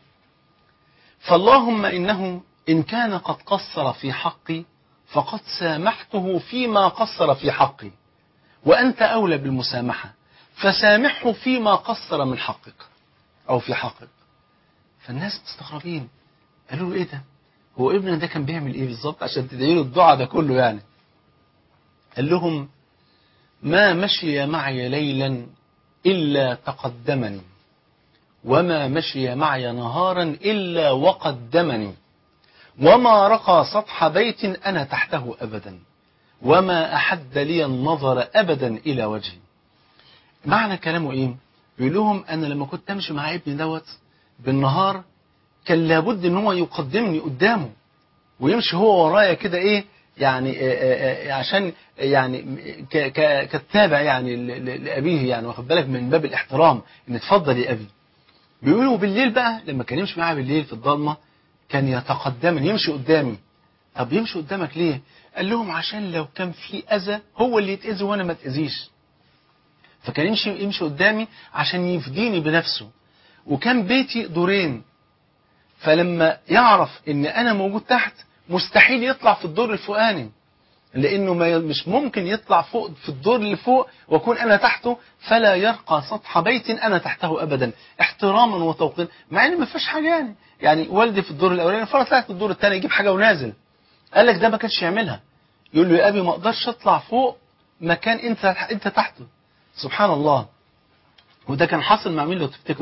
فاللهم إنه إن كان قد قصر في حقي فقد سامحته فيما قصر في حقي وأنت أولى بالمسامحة فسامحه فيما قصر من حقك أو في حقك فالناس مستغربين قالوا له إيه ده هو ابننا ده كان بيعمل إيه بالظبط عشان تدعي له الدعاء ده كله يعني قال لهم ما مشي معي ليلا إلا تقدمني وما مشي معي نهارا إلا وقدمني وما رقى سطح بيت أنا تحته أبدا وما أحد لي النظر أبدا إلى وجهي معنى كلامه إيه بيقول لهم أنا لما كنت أمشي مع ابني دوت بالنهار كان لابد ان هو يقدمني قدامه ويمشي هو ورايا كده ايه يعني آآ آآ عشان يعني كتابع يعني لابيه يعني واخد بالك من باب الاحترام ان اتفضل يا ابي بيقولوا بالليل بقى لما كان يمشي معايا بالليل في الضلمه كان يتقدمني يمشي قدامي طب يمشي قدامك ليه قال لهم عشان لو كان في اذى هو اللي يتاذي وانا ما اتاذيش فكان يمشي يمشي قدامي عشان يفديني بنفسه وكان بيتي دورين فلما يعرف ان انا موجود تحت مستحيل يطلع في الدور الفوقاني لانه ما مش ممكن يطلع فوق في الدور اللي فوق واكون انا تحته فلا يرقى سطح بيت انا تحته ابدا احتراما وتوقيرا مع ان ما فيش حاجه يعني يعني والدي في الدور الاولاني فطلعت في الدور الثاني يجيب حاجه ونازل قال لك ده ما كانش يعملها يقول له يا ابي ما اقدرش اطلع فوق مكان انت انت تحته سبحان الله وده كان حاصل مع مين لو تفتكروا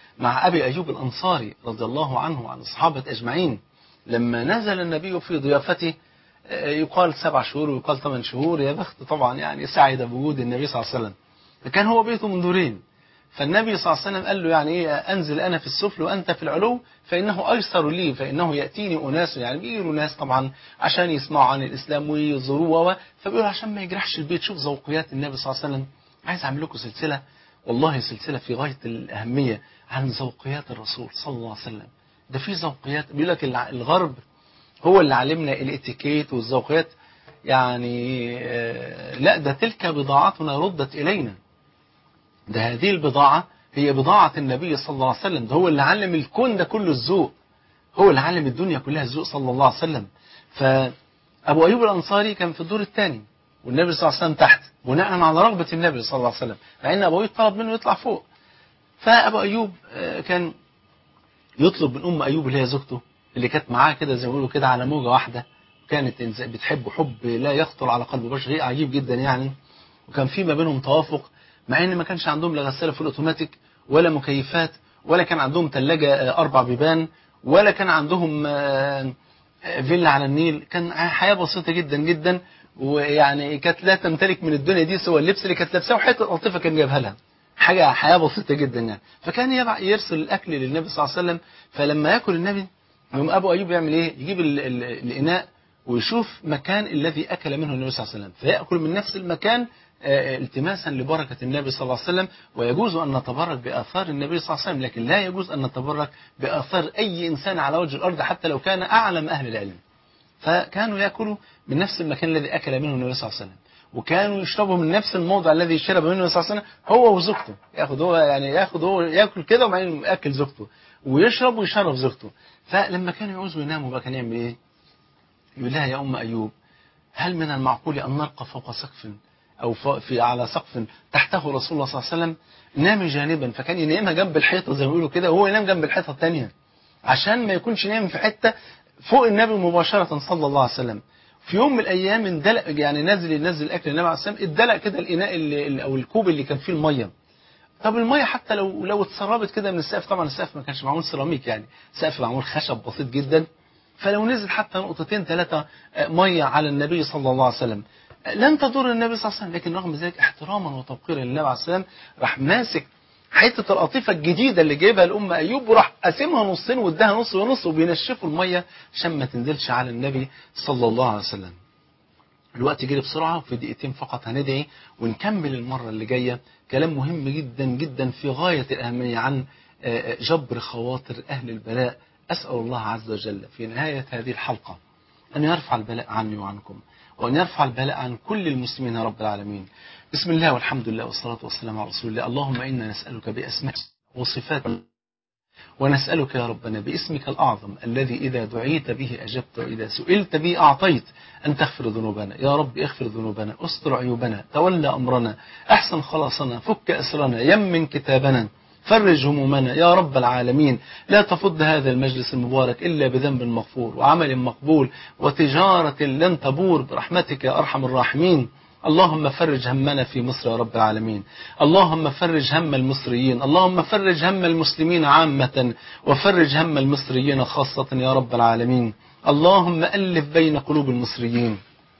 مع أبي أيوب الأنصاري رضي الله عنه وعن الصحابة أجمعين لما نزل النبي في ضيافته يقال سبع شهور ويقال ثمان شهور يا بخت طبعا يعني سعد بوجود النبي صلى الله عليه وسلم فكان هو بيته من دورين فالنبي صلى الله عليه وسلم قال له يعني ايه انزل انا في السفل وانت في العلو فانه ايسر لي فانه ياتيني اناس يعني بيجوا ناس طبعا عشان يسمعوا عن الاسلام ويزوروه فبيقولوا عشان ما يجرحش البيت شوف ذوقيات النبي صلى الله عليه وسلم عايز اعمل لكم سلسله والله سلسله في غايه الاهميه عن ذوقيات الرسول صلى الله عليه وسلم ده في ذوقيات بيقول لك الغرب هو اللي علمنا الاتيكيت والذوقيات يعني لا ده تلك بضاعتنا ردت الينا ده هذه البضاعة هي بضاعة النبي صلى الله عليه وسلم ده هو اللي علم الكون ده كله الذوق هو اللي علم الدنيا كلها الذوق صلى الله عليه وسلم فأبو أيوب الأنصاري كان في الدور الثاني والنبي صلى الله عليه وسلم تحت بناء على رغبة النبي صلى الله عليه وسلم مع أن أبو أيوب طلب منه يطلع فوق فأبو أيوب كان يطلب من أم أيوب اللي هي زوجته اللي كانت معاه كده زي ما بيقولوا كده على موجة واحدة كانت بتحبه حب لا يخطر على قلب بشر شيء عجيب جدا يعني وكان في ما بينهم توافق مع ان ما كانش عندهم لا غساله فول اوتوماتيك ولا مكيفات ولا كان عندهم ثلاجه اربع بيبان ولا كان عندهم فيلا على النيل كان حياه بسيطه جدا جدا ويعني كانت لا تمتلك من الدنيا دي سوى اللبس اللي كانت لابساه وحته قطيفه كان جايبها لها حاجه حياه بسيطه جدا يعني فكان يرسل الاكل للنبي صلى الله عليه وسلم فلما ياكل النبي يوم ابو ايوب يعمل ايه يجيب ال ال الاناء ويشوف مكان الذي اكل منه النبي صلى الله عليه وسلم فياكل من نفس المكان التماسا لبركة النبي صلى الله عليه وسلم ويجوز أن نتبرك بآثار النبي صلى الله عليه وسلم لكن لا يجوز أن نتبرك بآثار أي إنسان على وجه الأرض حتى لو كان أعلم أهل العلم فكانوا يأكلوا من نفس المكان الذي أكل منه النبي صلى الله عليه وسلم وكانوا يشربوا من نفس الموضع الذي شرب منه النبي صلى الله عليه وسلم هو وزوجته ياخد هو يعني ياخد هو ياكل كده وبعدين ياكل زوجته ويشرب ويشرب زوجته فلما كانوا يعوزوا يناموا بقى كان يعمل ايه؟ يقول لها يا ام ايوب هل من المعقول ان نرقى فوق سقف أو في على سقف تحته رسول الله صلى الله عليه وسلم نامي جانبا فكان ينامها جنب الحيطة زي ما بيقولوا كده وهو ينام جنب الحيطة الثانية عشان ما يكونش نايم في حتة فوق النبي مباشرة صلى الله عليه وسلم في يوم من الأيام اندلق يعني نازل ينزل الأكل النبي عليه السلام اتدلق كده الإناء اللي أو الكوب اللي كان فيه المية طب المية حتى لو لو اتسربت كده من السقف طبعا السقف ما كانش معمول سيراميك يعني سقف معمول خشب بسيط جدا فلو نزل حتى نقطتين ثلاثة مية على النبي صلى الله عليه وسلم لن تضر النبي صلى الله عليه وسلم لكن رغم ذلك احتراما وتوقيرا للنبي عليه السلام راح ماسك حته القطيفه الجديده اللي جايبها الام ايوب وراح قاسمها نصين واداها نص ونص وبينشفوا الميه عشان ما تنزلش على النبي صلى الله عليه وسلم. الوقت جري بسرعه وفي دقيقتين فقط هندعي ونكمل المره اللي جايه كلام مهم جدا جدا في غايه الاهميه عن جبر خواطر اهل البلاء اسال الله عز وجل في نهايه هذه الحلقه ان يرفع البلاء عني وعنكم. وأن يرفع البلاء عن كل المسلمين يا رب العالمين بسم الله والحمد لله والصلاة والسلام على رسول الله اللهم إنا نسألك بأسماء وصفات ونسألك يا ربنا باسمك الأعظم الذي إذا دعيت به أجبت وإذا سئلت به أعطيت أن تغفر ذنوبنا يا رب اغفر ذنوبنا استر عيوبنا تولى أمرنا أحسن خلاصنا فك أسرنا يمن كتابنا فرج همومنا يا رب العالمين لا تفض هذا المجلس المبارك إلا بذنب مغفور وعمل مقبول وتجارة لن تبور برحمتك يا أرحم الراحمين اللهم فرج همنا في مصر يا رب العالمين اللهم فرج هم المصريين اللهم فرج هم المسلمين عامة وفرج هم المصريين خاصة يا رب العالمين اللهم ألف بين قلوب المصريين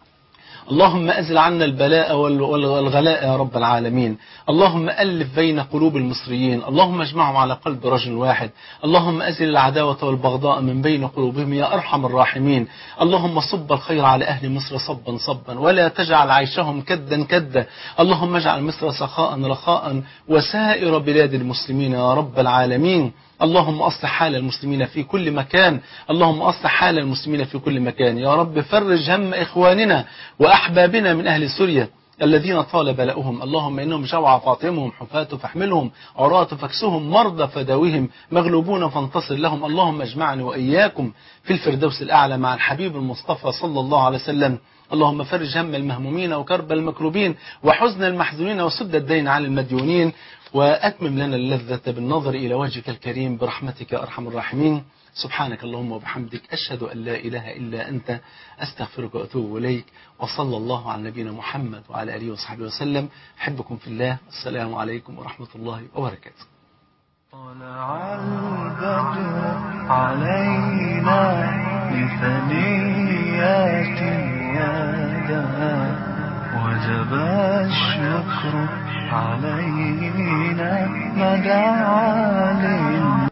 اللهم أزل عنا البلاء والغلاء يا رب العالمين اللهم ألف بين قلوب المصريين اللهم اجمعهم على قلب رجل واحد اللهم أزل العداوة والبغضاء من بين قلوبهم يا أرحم الراحمين اللهم صب الخير على أهل مصر صبا صبا ولا تجعل عيشهم كدا كدا اللهم اجعل مصر سخاء رخاء وسائر بلاد المسلمين يا رب العالمين اللهم أصلح حال المسلمين في كل مكان اللهم أصلح حال المسلمين في كل مكان يا رب فرج هم إخواننا وأحبابنا من أهل سوريا الذين طال بلاؤهم اللهم إنهم جوع فاطمهم حفاة فاحملهم عراة فاكسهم مرضى فداوهم مغلوبون فانتصر لهم اللهم اجمعني وإياكم في الفردوس الأعلى مع الحبيب المصطفى صلى الله عليه وسلم اللهم فرج هم المهمومين وكرب المكروبين وحزن المحزونين وسد الدين عن المديونين وأتمم لنا اللذة بالنظر إلى وجهك الكريم برحمتك يا أرحم الراحمين سبحانك اللهم وبحمدك أشهد أن لا إله إلا أنت أستغفرك وأتوب إليك وصلى الله على نبينا محمد وعلى آله وصحبه وسلم أحبكم في الله السلام عليكم ورحمة الله وبركاته طلع البدر علينا من ثنيات الوداع وجب الشكر علينا ما دعا لله